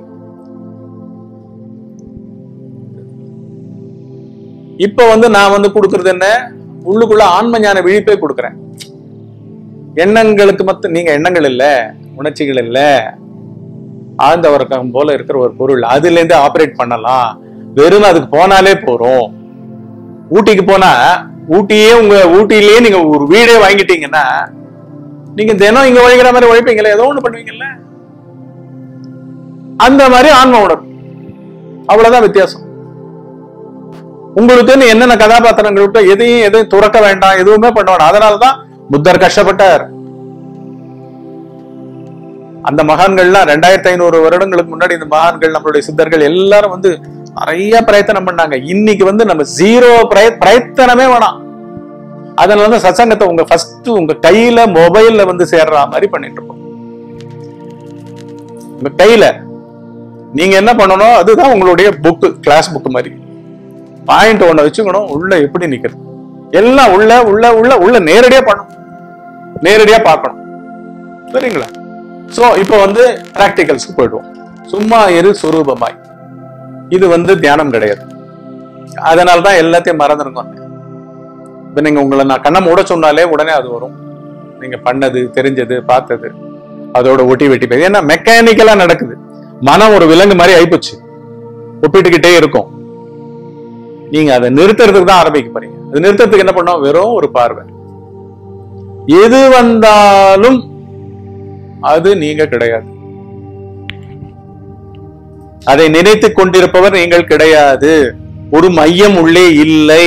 இப்ப வந்து நான் வந்து கொடுக்கறது என்ன உள்ளுக்குள்ள ஆன்ம ஞான விழிப்பே கொடுக்குறேன் எண்ணங்களுக்கு மத்த நீங்க எண்ணங்கள் இல்ல உணர்ச்சிகள் இல்ல ஆழ்ந்த உறக்கம் போல இருக்கிற ஒரு பொருள் அதுல இருந்து ஆபரேட் பண்ணலாம் வெறும் அதுக்கு போனாலே போறோம் ஊட்டிக்கு போனா ஊட்டியே உங்க ஊட்டியிலேயே நீங்க ஒரு வீடே வாங்கிட்டீங்கன்னா நீங்க தினம் இங்க உழைக்கிற மாதிரி உழைப்பீங்களே ஏதோ ஒண்ணு பண்ணுவீங்கல்ல அந்த மாதிரி ஆன்ம உணர்வு அவ்வளவுதான் வித்தியாசம் உங்களுக்கு என்னென்ன கதாபாத்திரங்கள் விட்டு எதையும் எதையும் துறக்க வேண்டாம் எதுவுமே பண்ண வேண்டாம் அதனாலதான் புத்தர் கஷ்டப்பட்டார் அந்த மகான்கள்லாம் ரெண்டாயிரத்தி ஐநூறு வருடங்களுக்கு முன்னாடி இந்த மகான்கள் நம்மளுடைய சித்தர்கள் எல்லாரும் வந்து நிறைய பிரயத்தனம் பண்ணாங்க இன்னைக்கு வந்து நம்ம ஜீரோ பிரய பிரயத்தனமே வேணாம் அதனால தான் சத்சங்கத்தை உங்க ஃபர்ஸ்ட் உங்க கையில மொபைல்ல வந்து சேர்ற மாதிரி பண்ணிட்டு இருக்கோம் உங்க கையில நீங்க என்ன பண்ணணும் அதுதான் உங்களுடைய புக் கிளாஸ் புக் மாதிரி பாயிண்ட் ஒண்ண வச்சுக்கணும் உள்ள எப்படி நிக்கிறது எல்லாம் உள்ள உள்ள உள்ள உள்ள நேரடியா பண்ணணும் நேரடியா பார்க்கணும் சரிங்களா சோ இப்போ வந்து பிராக்டிகல்ஸ்க்கு போயிடுவோம் சும்மா இரு சுரூபமாய் இது வந்து தியானம் கிடையாது அதனால தான் எல்லாத்தையும் மறந்துருக்கோம் இப்ப நீங்க உங்களை நான் கண்ணை மூட சொன்னாலே உடனே அது வரும் நீங்க பண்ணது தெரிஞ்சது பார்த்தது அதோட ஒட்டி வெட்டி போய் ஏன்னா மெக்கானிக்கலா நடக்குது மனம் ஒரு விலங்கு மாதிரி ஆயிப்போச்சு ஒப்பிட்டுக்கிட்டே இருக்கும் நீங்க அதை நிறுத்துறதுக்கு தான் ஆரம்பிக்க போறீங்க அது நிறுத்தத்துக்கு என்ன பண்ணோம் வெறும் ஒரு பார்வை எது வந்தாலும் அது நீங்க கிடையாது அதை நினைத்துக் கொண்டிருப்பவர் நீங்கள் கிடையாது ஒரு மையம் உள்ளே இல்லை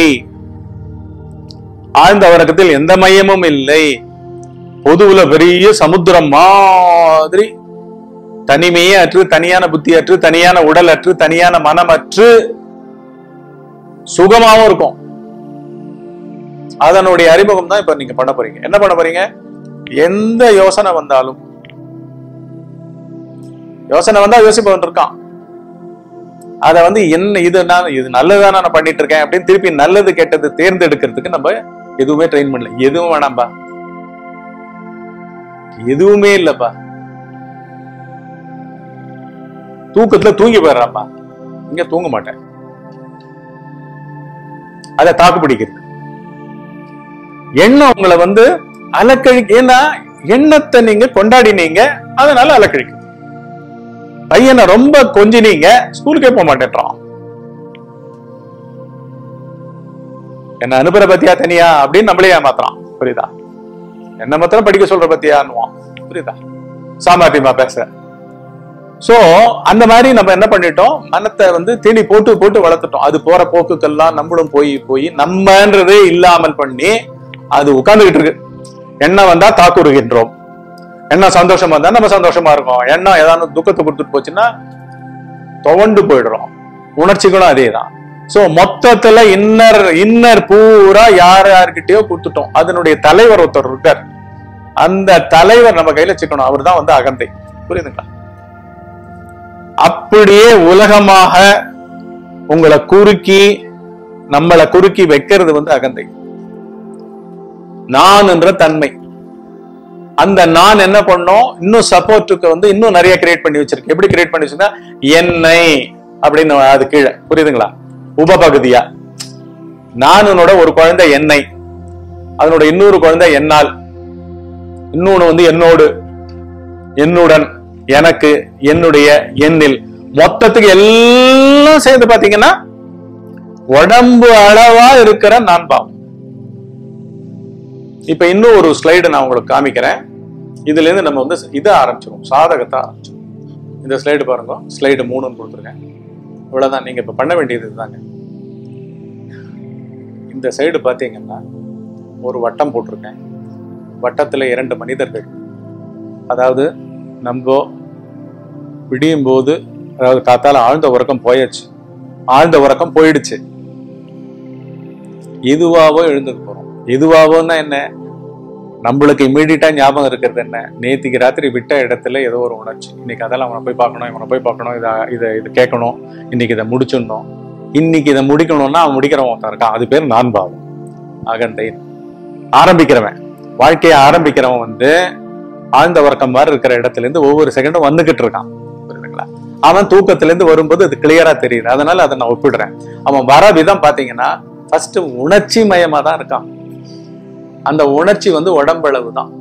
ஆழ்ந்த உறக்கத்தில் எந்த மையமும் இல்லை பொதுவுல பெரிய சமுத்திரம் மாதிரி தனிமையே அற்று தனியான புத்தி அற்று தனியான உடல் அற்று தனியான மனம் அற்று சுகமாவும் இருக்கும் அதனுடைய அறிமுகம் தான் இப்ப நீங்க பண்ண போறீங்க என்ன பண்ண போறீங்க எந்த யோசனை வந்தாலும் யோசனை வந்தா யோசிப்பவன் இருக்கான் அத வந்து என்ன இது நான் இது நல்லதான நான் பண்ணிட்டு இருக்கேன் அப்படின்னு திருப்பி நல்லது கெட்டது தேர்ந்தெடுக்கிறதுக்கு நம்ம எதுவுமே ட்ரெயின் பண்ணல எதுவும் வேணாம்பா எதுவுமே இல்லப்பா தூக்கத்துல தூங்கி போயிடுறாப்பா இங்க தூங்க மாட்டேன் அதை தாக்கு பிடிக்கிறது எண்ணம் உங்களை வந்து அலக்கழி ஏன்னா எண்ணத்தை நீங்க கொண்டாடினீங்க அதனால அலக்கழிக்கும் பையனை ரொம்ப கொஞ்சினீங்க ஸ்கூலுக்கே போக மாட்டேன்றான் என்ன அனுப்புற பத்தியா தனியா அப்படின்னு நம்மளே ஏமாத்துறான் புரியுதா என்ன மாத்திரம் படிக்க சொல்ற பத்தியான்னுவான் புரியுதா சாமர்த்தியமா பேச சோ அந்த மாதிரி நம்ம என்ன பண்ணிட்டோம் மனத்தை வந்து தீனி போட்டு போட்டு வளர்த்துட்டோம் அது போற போக்குக்கெல்லாம் நம்மளும் போய் போய் நம்மன்றதே இல்லாமல் பண்ணி அது உட்கார்ந்துகிட்டு இருக்கு எண்ணம் வந்தா தாக்குறுகின்றோம் எண்ணம் சந்தோஷமா இருந்தா நம்ம சந்தோஷமா இருக்கோம் எண்ணம் ஏதாவது துக்கத்தை கொடுத்துட்டு போச்சுன்னா துவண்டு போயிடுறோம் உணர்ச்சிகளும் அதேதான் சோ மொத்தத்துல இன்னர் இன்னர் பூரா யார் யார்கிட்டயோ கொடுத்துட்டோம் அதனுடைய தலைவர் ஒருத்தர் இருக்கார் அந்த தலைவர் நம்ம கையில வச்சுக்கணும் அவர் தான் வந்து அகந்தை புரியுதுங்களா அப்படியே உலகமாக உங்களை குறுக்கி நம்மளை குறுக்கி வைக்கிறது வந்து அகந்தை நான் என்ற தன்மை அந்த நான் என்ன பண்ணோம் இன்னும் சப்போர்ட்டுக்கு வந்து இன்னும் நிறைய கிரியேட் பண்ணி வச்சிருக்கு எப்படி கிரியேட் பண்ணி வச்சிருந்தா என்னை அப்படின்னு அது கீழே புரியுதுங்களா உபபகுதியா நானுனோட ஒரு குழந்தை என்னை அதனோட இன்னொரு குழந்தை என்னால் இன்னொன்னு வந்து என்னோடு என்னுடன் எனக்கு என்னுடைய எண்ணில் மொத்தத்துக்கு எல்லாம் சேர்ந்து பாத்தீங்கன்னா உடம்பு அளவா இருக்கிற நான்பாவம் இப்ப இன்னும் ஒரு ஸ்லைடு நான் உங்களுக்கு காமிக்கிறேன் இதுல இருந்து நம்ம வந்து இதை ஆரம்பிச்சிருவோம் சாதகத்தை ஆரம்பிச்சிருவோம் இந்த ஸ்லைடு பாருங்க ஸ்லைடு மூணுன்னு கொடுத்துருக்கேன் இவ்வளவுதான் நீங்க இப்ப பண்ண வேண்டியது இதுதாங்க இந்த சைடு பாத்தீங்கன்னா ஒரு வட்டம் போட்டிருக்கேன் வட்டத்துல இரண்டு மனிதர்கள் அதாவது நம்ம விடியும் போது அதாவது காத்தால ஆழ்ந்த உறக்கம் போயாச்சு ஆழ்ந்த உறக்கம் போயிடுச்சு எதுவாவோ எழுந்துக்க போறோம் எதுவாவோன்னா என்ன நம்மளுக்கு இமீடியட்டா ஞாபகம் இருக்கிறது என்ன நேத்திக்கு ராத்திரி விட்ட இடத்துல ஏதோ ஒரு உணர்ச்சி இன்னைக்கு அதெல்லாம் அவனை போய் பார்க்கணும் இவனை போய் பார்க்கணும் இதை இதை இது கேட்கணும் இன்னைக்கு இதை முடிச்சிடணும் இன்னைக்கு இதை முடிக்கணும்னா அவன் முடிக்கிறவன் ஒருத்தன் இருக்கான் அது பேர் நான் பாவம் அகந்தை ஆரம்பிக்கிறவன் வாழ்க்கையை ஆரம்பிக்கிறவன் வந்து ஆழ்ந்த உறக்கம் மாதிரி இருக்கிற இடத்துல இருந்து ஒவ்வொரு செகண்டும் வந்துகிட்டு இருக்கான் புரியுதுங்களா அவன் தூக்கத்துல இருந்து வரும்போது அது கிளியரா தெரியுது அதனால அதை நான் ஒப்பிடுறேன் அவன் வர விதம் பாத்தீங்கன்னா ஃபர்ஸ்ட் உணர்ச்சி மயமா தான் இருக்கான் அந்த உணர்ச்சி வந்து உடம்பளவு தான்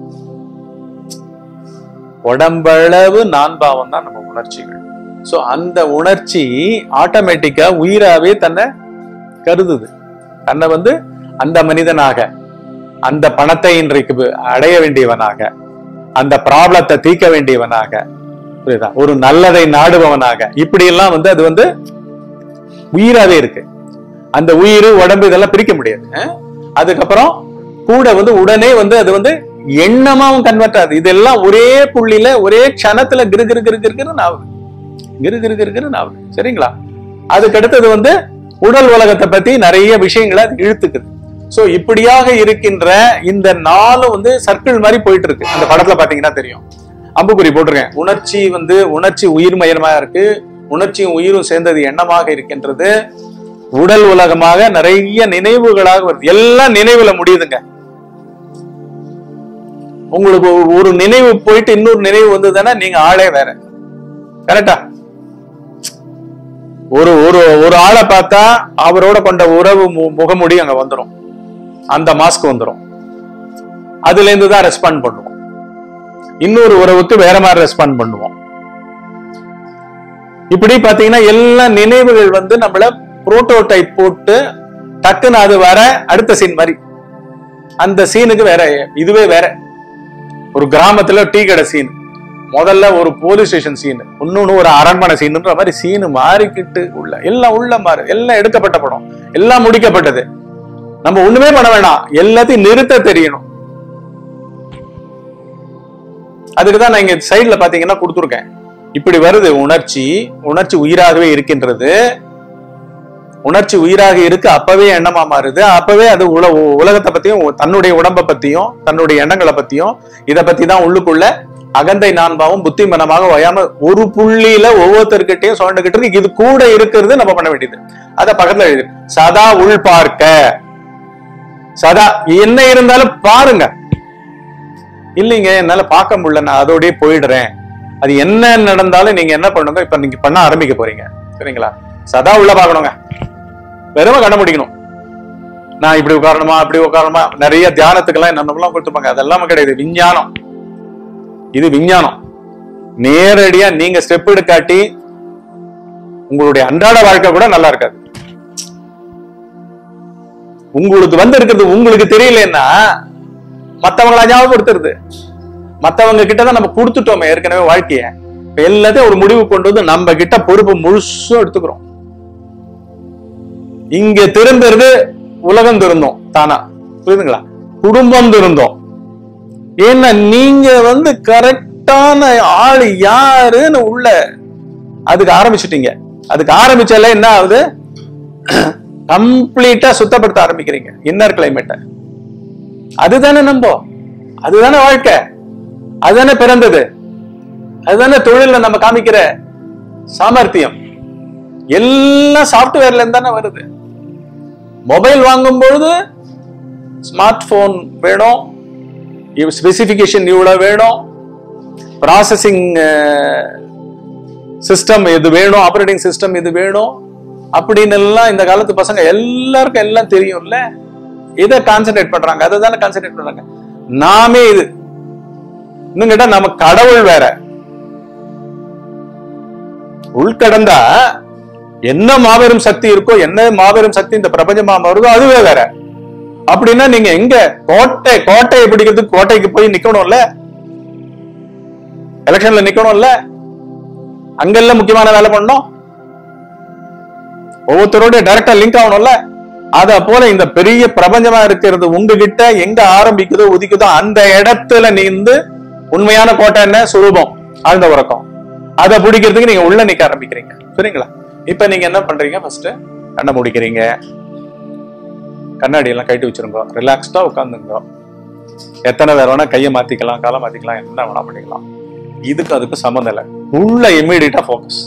உடம்பளவு நான்பாவம் தான் நம்ம உணர்ச்சிகள் சோ அந்த உணர்ச்சி ஆட்டோமேட்டிக்கா உயிராவே தன்னை கருதுது தன்னை வந்து அந்த மனிதனாக அந்த பணத்தை இன்றைக்கு அடைய வேண்டியவனாக அந்த ப்ராப்ளத்தை தீர்க்க வேண்டியவனாக புரியுதா ஒரு நல்லதை நாடுபவனாக இப்படி எல்லாம் வந்து அது வந்து உயிராவே இருக்கு அந்த உயிர் உடம்பு இதெல்லாம் பிரிக்க முடியாது அஹ்? அதுக்கப்புறம் கூட வந்து உடனே வந்து அது வந்து எண்ணமாவும் கன்வெர்ட் ஆகுது இதெல்லாம் ஒரே புள்ளியில ஒரே க்ஷணத்துல கிரு கிரு கிரு கிரு கிருன்னு ஆகுது கிரு கிரு கிரு கிருன்னு ஆகுது சரிங்களா அதுக்கு அடுத்தது வந்து உடல் உலகத்தை பத்தி நிறைய விஷயங்களை அது இழுத்துக்குது சோ இப்படியாக இருக்கின்ற இந்த நாளும் வந்து சர்க்கிள் மாதிரி போயிட்டு இருக்கு அந்த படத்துல பாத்தீங்கன்னா தெரியும் அம்புக்குறி போட்டிருக்கேன் உணர்ச்சி வந்து உணர்ச்சி உயிர்மயமா இருக்கு உணர்ச்சியும் உயிரும் சேர்ந்தது எண்ணமாக இருக்கின்றது உடல் உலகமாக நிறைய நினைவுகளாக வருது எல்லாம் நினைவுல முடியுதுங்க உங்களுக்கு ஒரு- ஒரு நினைவு போயிட்டு இன்னொரு நினைவு வந்ததுன்னா நீங்க ஆளே வேற கரெக்டா ஒரு ஒரு ஒரு ஆளை பார்த்தா அவரோட கொண்ட உறவு மு- முகமுடி அங்க வந்துரும் அந்த மாஸ்க் வந்துரும் அதுல இருந்து தான் ரெஸ்பாண்ட் பண்ணுவோம் இன்னொரு உறவுக்கு வேற மாதிரி ரெஸ்பாண்ட் பண்ணுவோம் இப்படி பாத்தீங்கன்னா எல்லா நினைவுகள் வந்து நம்மள புரோட்டோடைப் போட்டு டக்குன்னு அது வர அடுத்த சீன் மாதிரி அந்த சீனுக்கு வேற இதுவே வேற ஒரு கிராமத்துல டீ கடை சீன் முதல்ல ஒரு போலீஸ் ஸ்டேஷன் சீன் இன்னொன்னு ஒரு அரண்மனை சீனுன்ற மாதிரி சீனு மாறிக்கிட்டு உள்ள எல்லாம் உள்ள மாறு எல்லாம் எடுக்கப்பட்ட படம் எல்லாம் முடிக்கப்பட்டது நம்ம ஒண்ணுமே பண்ண வேணாம் எல்லாத்தையும் நிறுத்த தெரியணும் அதுக்கு தான் நான் இங்க சைடுல பாத்தீங்கன்னா கொடுத்துருக்கேன் இப்படி வருது உணர்ச்சி உணர்ச்சி உயிராகவே இருக்கின்றது உணர்ச்சி உயிராக இருக்கு அப்பவே எண்ணமா மாறுது அப்பவே அது உல உலகத்தை பத்தியும் தன்னுடைய உடம்ப பத்தியும் தன்னுடைய எண்ணங்களை பத்தியும் இத பத்தி தான் உள்ளுக்குள்ள அகந்தை நான்பாவும் புத்தி மனமாக ஓயாம ஒரு புள்ளியில ஒவ்வொருத்தர்கிட்டயும் சுழண்டுகிட்டு இருக்கு இது கூட இருக்கிறது நம்ம பண்ண வேண்டியது அத பக்கத்துல எழுது சதா உள் பார்க்க சதா என்ன இருந்தாலும் பாருங்க இல்லைங்க என்னால பார்க்க முடியல நான் அதோடய போயிடுறேன் அது என்ன நடந்தாலும் நீங்க என்ன பண்ணுங்க இப்ப நீங்க பண்ண ஆரம்பிக்க போறீங்க சரிங்களா சதா உள்ள பார்க்கணுங்க வெறும கண்ண முடிக்கணும் நான் இப்படி உட்காரணுமா அப்படி உட்காரணுமா நிறைய தியானத்துக்கெல்லாம் என்னென்னலாம் கொடுத்துப்பாங்க அதெல்லாம் கிடையாது விஞ்ஞானம் இது விஞ்ஞானம் நேரடியா நீங்க ஸ்டெப் எடுக்காட்டி உங்களுடைய அன்றாட வாழ்க்கை கூட நல்லா இருக்காது உங்களுக்கு வந்து இருக்கிறது உங்களுக்கு தெரியலன்னா மத்தவங்கள ஞாபகப்படுத்துறது மத்தவங்க கிட்ட தான் நம்ம கொடுத்துட்டோமே ஏற்கனவே வாழ்க்கைய இப்ப எல்லாத்தையும் ஒரு முடிவு கொண்டு வந்து நம்ம கிட்ட பொறுப்பு முழுசும் எடுத்துக்கிறோம் இங்க திருந்துறது உலகம் திருந்தோம் தானா புரியுதுங்களா குடும்பம் திருந்தோம் ஏன்னா நீங்க வந்து கரெக்டான ஆளு யாருன்னு உள்ள அதுக்கு ஆரம்பிச்சிட்டீங்க அதுக்கு ஆரம்பிச்சாலே என்ன ஆகுது கம்ப்ளீட்டா சுத்தப்படுத்த ஆரம்பிக்கிறீங்க இன்னர் கிளைமேட்டை அதுதானே நம்ப அதுதானே வாழ்க்கை அதுதானே பிறந்தது அதுதானே தொழில நம்ம காமிக்கிற சாமர்த்தியம் எல்லாம் சாப்ட்வேர்ல இருந்து தானே வருது மொபைல் வாங்கும் பொழுது ஸ்மார்ட் போன் வேணும் ஸ்பெசிபிகேஷன் இவ்வளவு வேணும் ப்ராசஸிங் சிஸ்டம் இது வேணும் ஆப்ரேட்டிங் சிஸ்டம் இது வேணும் அப்படின்னு எல்லாம் இந்த காலத்து பசங்க எல்லாருக்கும் எல்லாம் தெரியும்ல இதை கான்சென்ட்ரேட் பண்றாங்க அதை தானே கான்சென்ட்ரேட் பண்றாங்க நாமே இது இன்னும் கேட்டா நம்ம கடவுள் வேற உள்கடந்தா என்ன மாபெரும் சக்தி இருக்கோ என்ன மாபெரும் சக்தி இந்த பிரபஞ்சமா வருதோ அதுவே வேற அப்படின்னா நீங்க எங்க கோட்டை கோட்டையை பிடிக்கிறதுக்கு கோட்டைக்கு போய் நிக்கணும்ல எலெக்ஷன்ல நிக்கணும்ல அங்கெல்லாம் முக்கியமான வேலை பண்ணணும் ஒவ்வொருத்தரோட டைரக்டா லிங்க் ஆகணும்ல அத போல இந்த பெரிய பிரபஞ்சமா இருக்கிறது உங்ககிட்ட எங்க ஆரம்பிக்குதோ உதிக்குதோ அந்த இடத்துல நீந்து உண்மையான கோட்டை என்ன சுரூபம் ஆழ்ந்த உறக்கம் அதை பிடிக்கிறதுக்கு நீங்க உள்ள நிக்க ஆரம்பிக்கிறீங்க சரிங்களா இப்ப நீங்க என்ன பண்றீங்க ஃபர்ஸ்ட் கண்ணை முடிக்கிறீங்க கண்ணாடி எல்லாம் கட்டி வச்சிருங்க ரிலாக்ஸ்டா உட்காந்துங்க எத்தனை பேர் வேணா கையை மாத்திக்கலாம் காலை மாத்திக்கலாம் என்ன வேணா பண்ணிக்கலாம் இதுக்கு அதுக்கு சம்மந்தம் இல்லை உள்ள இம்மீடியட்டா ஃபோக்கஸ்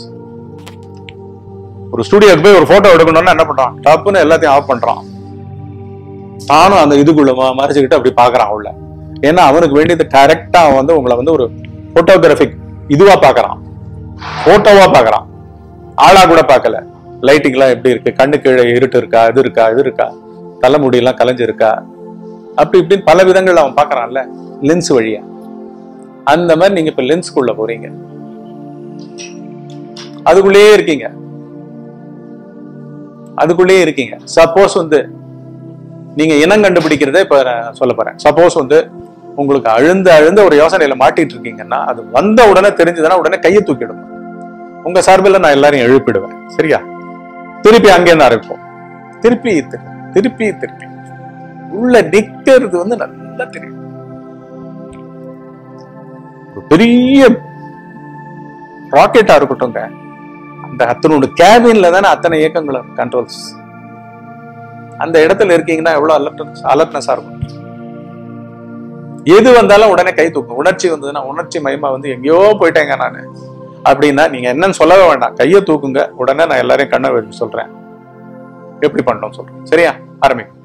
ஒரு ஸ்டுடியோக்கு போய் ஒரு போட்டோ எடுக்கணும்னா என்ன பண்றான் டப்புன்னு எல்லாத்தையும் ஆஃப் பண்றான் தானும் அந்த இதுக்குள்ள ம- மறைச்சுக்கிட்டு அப்படி பாக்குறான் உள்ள ஏன்னா அவனுக்கு வேண்டியது கரெக்டா அவன் வந்து உங்களை வந்து ஒரு போட்டோகிராபிக் இதுவா பாக்குறான் போட்டோவா பாக்குறான் ஆளா கூட பார்க்கல லைட்டிங் எல்லாம் எப்படி இருக்கு கண்ணு கீழே இருட்டு இருக்கா இது இருக்கா இது இருக்கா தலைமுடி எல்லாம் கலைஞ்சிருக்கா அப்படி இப்படின்னு பல விதங்கள் அவன் பாக்குறான்ல லென்ஸ் வழியா அந்த மாதிரி நீங்க இப்ப லென்ஸ்குள்ள போறீங்க அதுக்குள்ளேயே இருக்கீங்க அதுக்குள்ளேயே இருக்கீங்க சப்போஸ் வந்து நீங்க இனம் கண்டுபிடிக்கிறதே இப்ப நான் சொல்ல போறேன் சப்போஸ் வந்து உங்களுக்கு அழுந்த அழுந்த ஒரு யோசனையில மாட்டிட்டு இருக்கீங்கன்னா அது வந்த உடனே தெரிஞ்சதுன்னா உடனே கையை தூக்கிடும் உங்க சார்பில் நான் எல்லாரையும் எழுப்பிடுவேன் சரியா திருப்பி அங்கே தான் இருக்கும் திருப்பி திரு- திருப்பி திருப்பி உள்ள நிக்கிறது வந்து நல்லா தெரியும் ஒரு பெரிய ராக்கெட்டா இருக்கட்டும்ங்க அந்த அத்தனோட கேபின்ல தானே அத்தனை இயக்கங்களும் கண்ட்ரோல்ஸ் அந்த இடத்துல இருக்கீங்கன்னா எவ்வளவு அலர்ட்னஸ் அலர்ட்னஸா இருக்கும் எது வந்தாலும் உடனே கை தூக்கும் உணர்ச்சி வந்ததுன்னா உணர்ச்சி மயமா வந்து எங்கேயோ போயிட்டேங்க நானு அப்படின்னா நீங்க என்னன்னு சொல்லவே வேண்டாம் கையை தூக்குங்க உடனே நான் எல்லாரையும் கண்ணை வச்சு சொல்றேன் எப்படி பண்ணணும் சொல்றேன் சரியா ஆரம்பிக்கும்